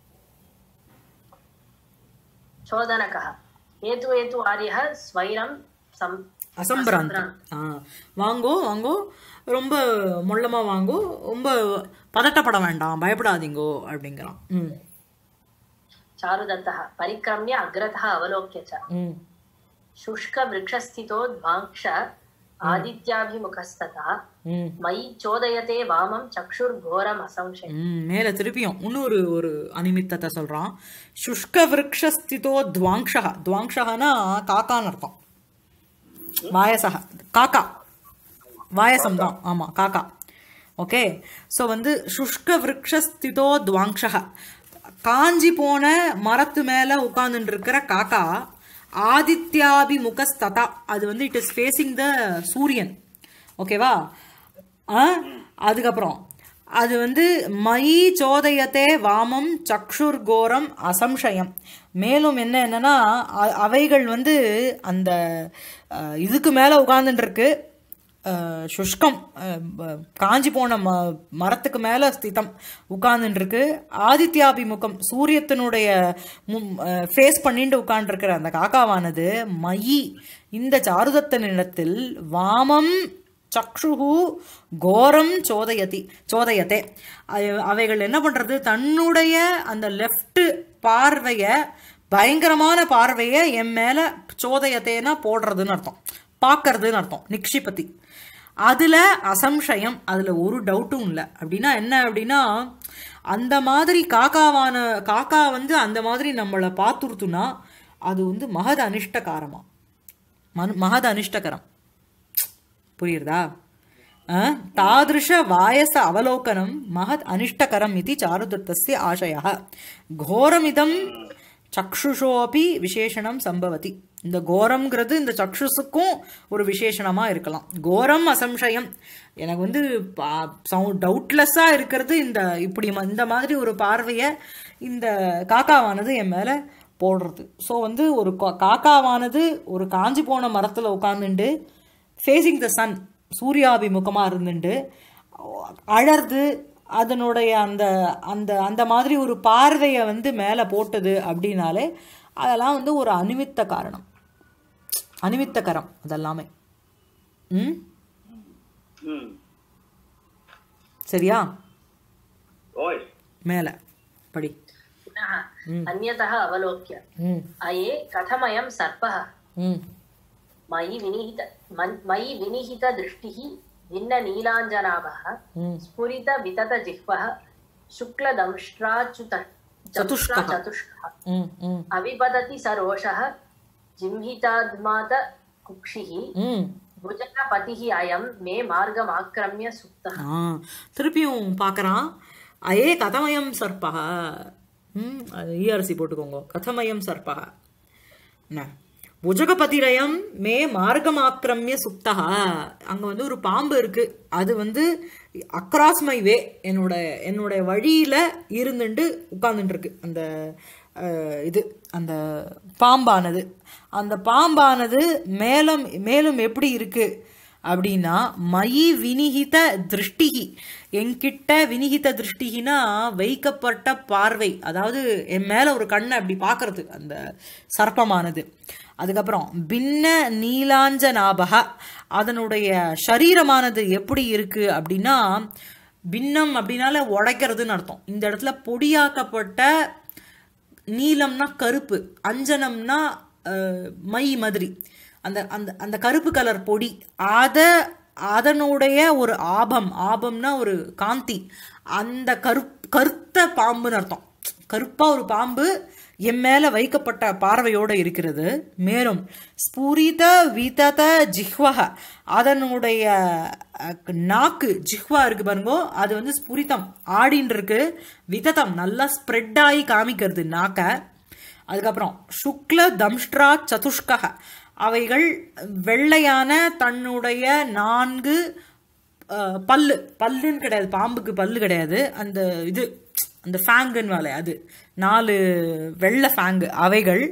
शोधनकः हेतु हेतु आर्यः स्वैरं सम् அசம்பிராந்தம் ஆ வாங்கோ வாங்கோ ரொம்ப மொள்ளமாக வாங்கோ ரொம்ப பதட்டப்பட வேண்டாம் பயப்படாதீங்கோ அப்படிங்கிறான் ம் चारुदत्तः परिक्रम्य अग्रतः अवलोक्य च ம் शुष्कवृक्षस्थितो ध्वांक्ष आदित्याभिमुखस्तथा ம் मयि चोदयते वामं चक्षुर्घोरम् असंशयम् ம் மேலே திருப்பியும் இன்னொரு ஒரு அனிமித்தத்தை சொல்கிறான் சுஷ்க விரக்ஷஸ்திதோ துவாங்ஷா துவாங்ஷகனா காக்கான்னு அர்த்தம் வாயசக காக்கா வாயசம் தான் ஆமாம் காக்கா ஓகே ஸோ வந்து சுஷ்க விரக்ஷஸ்திதோ துவாங்ஷக காஞ்சி போன மரத்து மேலே உட்கார்ந்துட்டு இருக்கிற காக்கா ஆதித்யாபிமுகஸ்ததா அது வந்து இட் இஸ் ஃபேஸிங் த சூரியன் ஓகேவா ஆ அதுக்கப்புறம் அது வந்து மயி சோதயத்தே வாமம் சக்ஷுர் கோரம் அசம்சயம் மேலும் என்ன என்னன்னா அ- அவைகள் வந்து அந்த அஹ், இதுக்கு மேலே உட்கார்ந்துட்டு இருக்கு அஹ், சுஷ்கம் அஹ், ப- காஞ்சி போன ம மரத்துக்கு மேலே ஸ்திதம் உட்கார்ந்துருக்கு ஆதித்யாபிமுகம் சூரியத்தினுடைய ஃபேஸ் பண்ணிட்டு உட்கார்ந்துருக்கிற அந்த காக்காவானது மயி இந்த சாருதத்தனிடத்தில் வாமம் சக்ஷுகு கோரம் சோதயதி சோதயத்தே அவை- அவைகள் என்ன பண்றது தன்னுடைய அந்த லெஃப்ட் பார்வைய பயங்கரமான பார்வைய என் மேல சோதயத்தேனா போடுறதுன்னு அர்த்தம் பார்க்கறதுன்னு அர்த்தம் நிக்ஷிபதி அதுல அசம்சயம் அதுல ஒரு டவுட்டும் இல்லை அப்படின்னா என்ன அப்படின்னா அந்த மாதிரி காக்காவான காக்கா வந்து அந்த மாதிரி நம்மளை பார்த்துருத்துனா அது வந்து மகத அனிஷ்டகாரமா மனு மகத அனிஷ்டகரம் புரியுறதா ஆ? தாதிருஷ வாயச அவலோகனம் மகத் அனிஷ்டகரம் இது சாருதத்தஸ்ய ஆசய கோரமிதம் சக்ஷுஷோபி விசேஷணம் சம்பவதி இந்த கோரம்ங்கிறது இந்த சக்ஷுஸுக்கும் ஒரு விசேஷணமா இருக்கலாம் கோரம் அசம்சயம் எனக்கு வந்து டவுட்லெஸ்ஸாக இருக்கிறது இந்த இப்படி ம- இந்த மாதிரி ஒரு பார்வையை இந்த காக்காவானது என் மேலே போடுறது ஸோ வந்து ஒரு கா- காக்காவானது ஒரு காஞ்சி போன மரத்தில் உட்காந்துண்டு ஃபேஸிங் த சன் சூர்யாபிமுகமாக இருந்துட்டு அழறது அதனுடைய அந்த அந்த அந்த மாதிரி ஒரு பார்வையை வந்து மேலே போட்டது அப்படின்னாலே அதெல்லாம் வந்து ஒரு அனிமித்த காரணம் அனிமித்தகரம் அதெல்லாமே ம் ம் சரியா ஓய் மேலே படி पुनः अन्यतः अवलोक्य ம் अये कथमयं सर्पः ம் मयि विनिहित मन्- मयि विनिहितदृष्टिः भिन्ननीलाञ्जनाभः ம் स्फुरितविततजिह्वः शुक्लदंष्ट्राच्युत चतुष्कः। चतुष्कः ம் ம் अविपतति स रोषः जिह्मिताद्मात कुक्षिः ம் भुजगपतिः अयं मे मार्गमाक्रम्य सुप्तः ஆ திருப்பியும் பார்க்குறான் அயே கதமயம் சர்ப்பக ம் அது இஆர்சி போட்டுக்கோங்க கதமயம் சர்ப்பக என்ன புஜகபதிரயம் மே மார்க்கமாக்கிரமிய சுப்தகா அங்கே வந்து ஒரு பாம்பு இருக்கு அது வந்து அக்ராஸ் மை வே என்னோட என்னுடைய வழியில் இருந்துட்டு உட்கார்ந்துட்டு இருக்கு அந்த அஹ், இது அந்த பாம்பானது அந்த பாம்பானது மேலும் மேலும் எப்படி இருக்கு அப்படின்னா மயி வினிகித திருஷ்டிகி என்கிட்ட வினிகித திருஷ்டிகினா வைக்கப்பட்ட பார்வை அதாவது என் மேல ஒரு கண்ணை அப்படி பார்க்கறது அந்த சர்ப்பமானது அதுக்கப்புறம் பின்ன நீலாஞ்ச நாபக அதனுடைய சரீரமானது எப்படி இருக்கு அப்படின்னா பின்னம் அப்படின்னால உடைக்கிறதுன்னு அர்த்தம் இந்த இடத்துல பொடியாக்கப்பட்ட நீலம்னா கருப்பு அஞ்சனம்னா அஹ், மை மாதிரி அந்த அந்த அந்த கருப்பு கலர் பொடி அதை அதனுடைய ஒரு ஆபம் ஆபம்னா ஒரு காந்தி அந்த கருப் கருத்த பாம்புன்னு அர்த்தம் கருப்பா ஒரு பாம்பு என் மேல வைக்கப்பட்ட பார்வையோட இருக்கிறது மேலும் ஸ்பூரித விதத ஜிஹ்வக அதனுடைய அஹ், நாக்கு ஜிஹ்வா இருக்கு பாருங்கோ அது வந்து ஸ்புரிதம் ஆடின்னு இருக்கு விததம் நல்லா ஸ்ப்ரெட் ஆகி காமிக்கிறது நாக்க அதுக்கப்புறம் சுக்ல தம்ஷ்ட்ரா சதுஷ்கக அவைகள் வெள்ளையான தன்னுடைய நான்கு அஹ், பல்லு பல்லுன்னு கிடையாது பாம்புக்கு பல்லு கிடையாது அந்த இது அந்த ஃபேங்குன்னு வேலை அது நாலு வெள்ளை ஃபேங்கு அவைகள்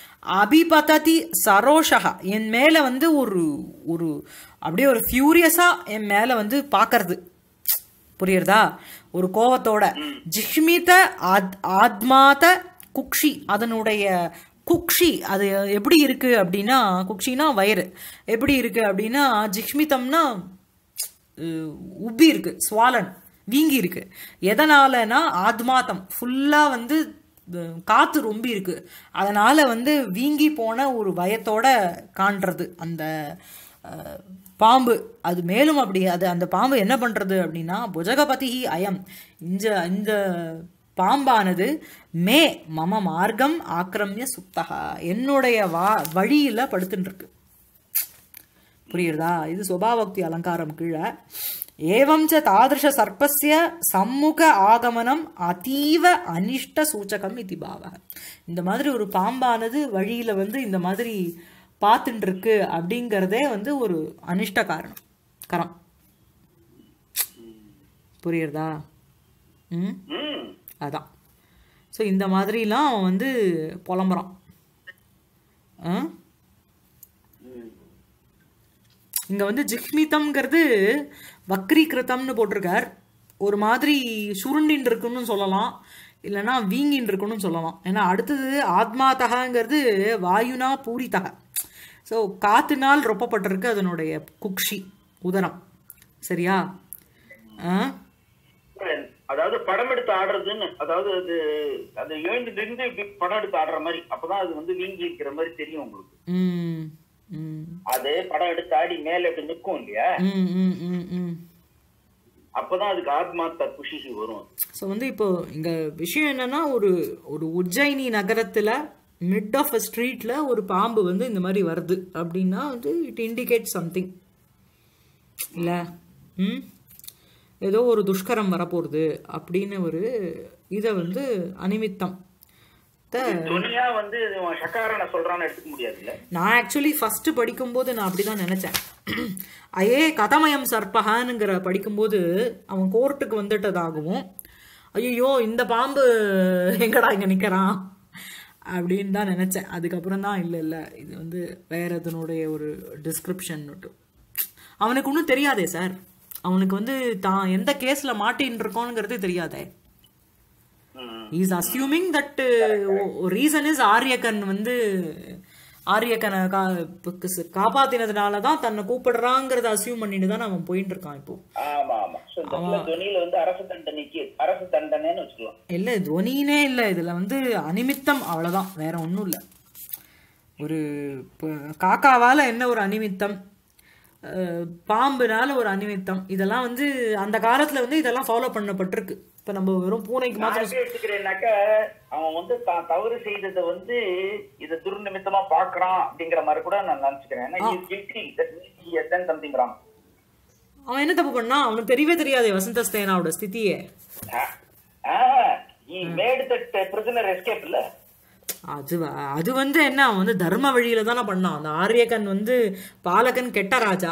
அபிபததி சரோஷகா என் மேலே வந்து ஒரு ஒரு அப்படியே ஒரு ஃபியூரியஸாக என் மேலே வந்து பார்க்கறது புரியுறதா ஒரு கோவத்தோட ஜிஷ்மித ஆத் ஆத்மாத குக்ஷி அதனுடைய குக்ஷி அது எப்படி இருக்கு அப்படின்னா குக்ஷினா வயிறு எப்படி இருக்கு அப்படின்னா ஜிஷ்மிதம்னா அஹ், உப்பி இருக்கு ஸ்வாலன் வீங்கி இருக்கு எதனாலனா ஆத்மாத்தம் ஃபுல்லா வந்து அஹ், காத்து ரொம்ப இருக்கு அதனால வந்து வீங்கி போன ஒரு பயத்தோட காண்றது அந்த அஹ், பாம்பு அது மேலும் அப்படி அது அந்த பாம்பு என்ன பண்றது அப்படின்னா புஜகபதி அயம் இந்த இந்த பாம்பானது மே மம மார்க்கம் ஆக்கிரமிய சுப்தகா என்னுடைய வா வழியில படுத்துட்டு இருக்கு புரியுறதா இது சுபாவக்தி அலங்காரம் கீழே ஏவம் ச தாதிருஷ சர்ப்பஸ்ய சம்முக ஆகமனம் அதீவ அனிஷ்ட சூச்சகம் இது பாவ இந்த மாதிரி ஒரு பாம்பானது வழியில வந்து இந்த மாதிரி பார்த்துட்டு இருக்கு அப்படிங்கிறதே வந்து ஒரு அனிஷ்ட காரணம் கரம் புரியுறதா ம் ம் அதான் ஸோ இந்த மாதிரிலாம் அவன் வந்து புலம்புறான் ஆ? இங்க வந்து ஜிஹ்மிதம்ங்கிறது வக்ரீகிருத்தம்னு போட்டிருக்கார் ஒரு மாதிரி சுருண்டின் இருக்குன்னு சொல்லலாம் இல்லைன்னா வீங்கின் இருக்குன்னு சொல்லலாம் ஏன்னா அடுத்தது ஆத்மாதகாங்கிறது வாயுனா பூரிதக ஸோ காத்துனால் ரொப்பப்பட்டிருக்கு அதனுடைய குக்ஷி உதரம் சரியா ஆ அதாவது படம் எடுத்து ஆடுறதுன்னு அதாவது அது அது எழுந்து நின்று இப்படி படம் எடுத்து ஆடுற மாதிரி அப்பதான் அது வந்து வீங்கி இருக்கிற மாதிரி தெரியும் உங்களுக்கு ம் ம் அது படம் எடுத்து ஆடி மேல இப்படி நிற்கும் இல்லையா ம் ம் ம் ம் அப்பதான் அதுக்கு ஆத்மார்த்த குஷி வரும் ஸோ வந்து இப்போ இங்க விஷயம் என்னன்னா ஒரு ஒரு உஜ்ஜயினி நகரத்துல மிட் ஆஃப் அ ஸ்ட்ரீட்ல ஒரு பாம்பு வந்து இந்த மாதிரி வருது அப்படின்னா வந்து இட் இண்டிகேட் சம்திங் இல்ல ம் ஏதோ ஒரு துஷ்கரம் வரப்போகுது அப்படின்னு ஒரு இதை வந்து அனிமித்தம் த துணியா வந்து இவன் சக்காரனை சொல்றான்னு எடுத்துக்க முடியாதுல்ல நான் ஆக்சுவலி ஃபர்ஸ்ட் படிக்கும்போது நான் அப்படிதான் நினைச்சேன் அயே கதமயம் சர்பகானுங்கிற படிக்கும்போது அவன் கோர்ட்டுக்கு வந்துட்டதாகவும் ஐயோ இந்த பாம்பு எங்கடா இங்க நிக்கிறான் அப்படின்னு தான் நினைச்சேன் அதுக்கப்புறம் தான் இல்லை இல்லை இது வந்து வேற இதனுடைய ஒரு டிஸ்கிரிப்ஷன் அவனுக்கு ஒன்றும் தெரியாதே சார் அவனுக்கு வந்து தான் எந்த கேஸ்ல மாட்டின்னு இருக்கோங்கிறது தெரியாதே ம். Is assuming that reason is ஆரியக்கன் வந்து ஆரியக்கனை கா கு- காப்பாத்தினதுனால தான் தன்னை கூப்பிடுறாங்கிறத அசியூம் பண்ணிட்டு தான் அவன் போயிட்டு இருக்கான் இப்போ ஆமா ஆமா So, இந்த இடத்துல துணியில வந்து அரசு தண்டனைக்கு அரசு தண்டனைன்னு வச்சுக்கலாம் இல்லை துவனினே இல்லை இதில் வந்து அனிமித்தம் அவ்வளோதான் வேற ஒன்றும் இல்லை ஒரு இப்போ காக்காவால் என்ன ஒரு அனிமித்தம் அஹ், பாம்புனால ஒரு அனிமித்தம் இதெல்லாம் வந்து அந்த காலத்தில் வந்து இதெல்லாம் ஃபாலோ பண்ணப்பட்டிருக்கு இப்போ நம்ம வெறும் பூனைக்கு நான் மாத்திரம் எப்படி எடுத்துக்கிறேன்னாக்கா அவன் வந்து தான் தவறு செய்ததை வந்து இதை துர்நிமித்தமா பாக்குறான் அப்படிங்கிற மாதிரி கூட நான் நினைச்சுக்கிறேன் ஏன்னா he is guilty. That means he has done something wrong. அவன் என்ன தப்பு பண்ணா அவனுக்கு தெரியவே தெரியாதே வசந்தஸ்தேனாவோட ஸ்திதியே ஆ- ஆ, he made that prisoner escape இல்ல அது வ- அது வந்து என்ன அவன் வந்து தர்ம வழியில தானே பண்ணான் அந்த ஆரியக்கன் வந்து பாலகன் கெட்ட ராஜா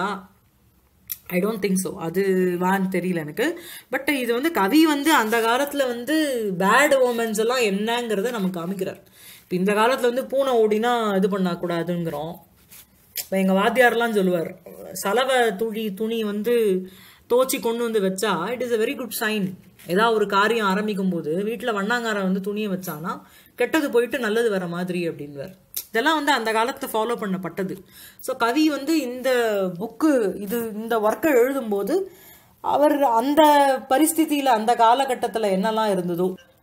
ஐ டோன்ட் திங்க் ஸோ அது வான்னு தெரியல எனக்கு பட் இது வந்து கவி வந்து அந்த காலத்துல வந்து பேட் ஓமன்ஸ் எல்லாம் என்னங்கிறத நமக்கு காமிக்கிறார் இப்போ இந்த காலத்துல வந்து பூனை ஓடினா இது பண்ணக்கூடாதுங்கிறோம் இப்போ எங்கள் வாத்தியார்லாம் சொல்லுவார் சலவை துணி துணி வந்து தோச்சி கொண்டு வந்து வச்சா it is a very good sign ஏதாவது ஒரு காரியம் ஆரம்பிக்கும் போது வீட்டில் வண்ணாங்காரன் வந்து துணியை வச்சானா கெட்டது போயிட்டு நல்லது வர மாதிரி அப்படின்வார் இதெல்லாம் வந்து அந்த காலத்தில் ஃபாலோ பண்ணப்பட்டது ஸோ கவி வந்து இந்த புக்கு இது இந்த ஒர்க்கை எழுதும்போது அவர் அந்த பரிஸ்திதியில் அந்த காலகட்டத்தில் என்னெல்லாம் இருந்ததோ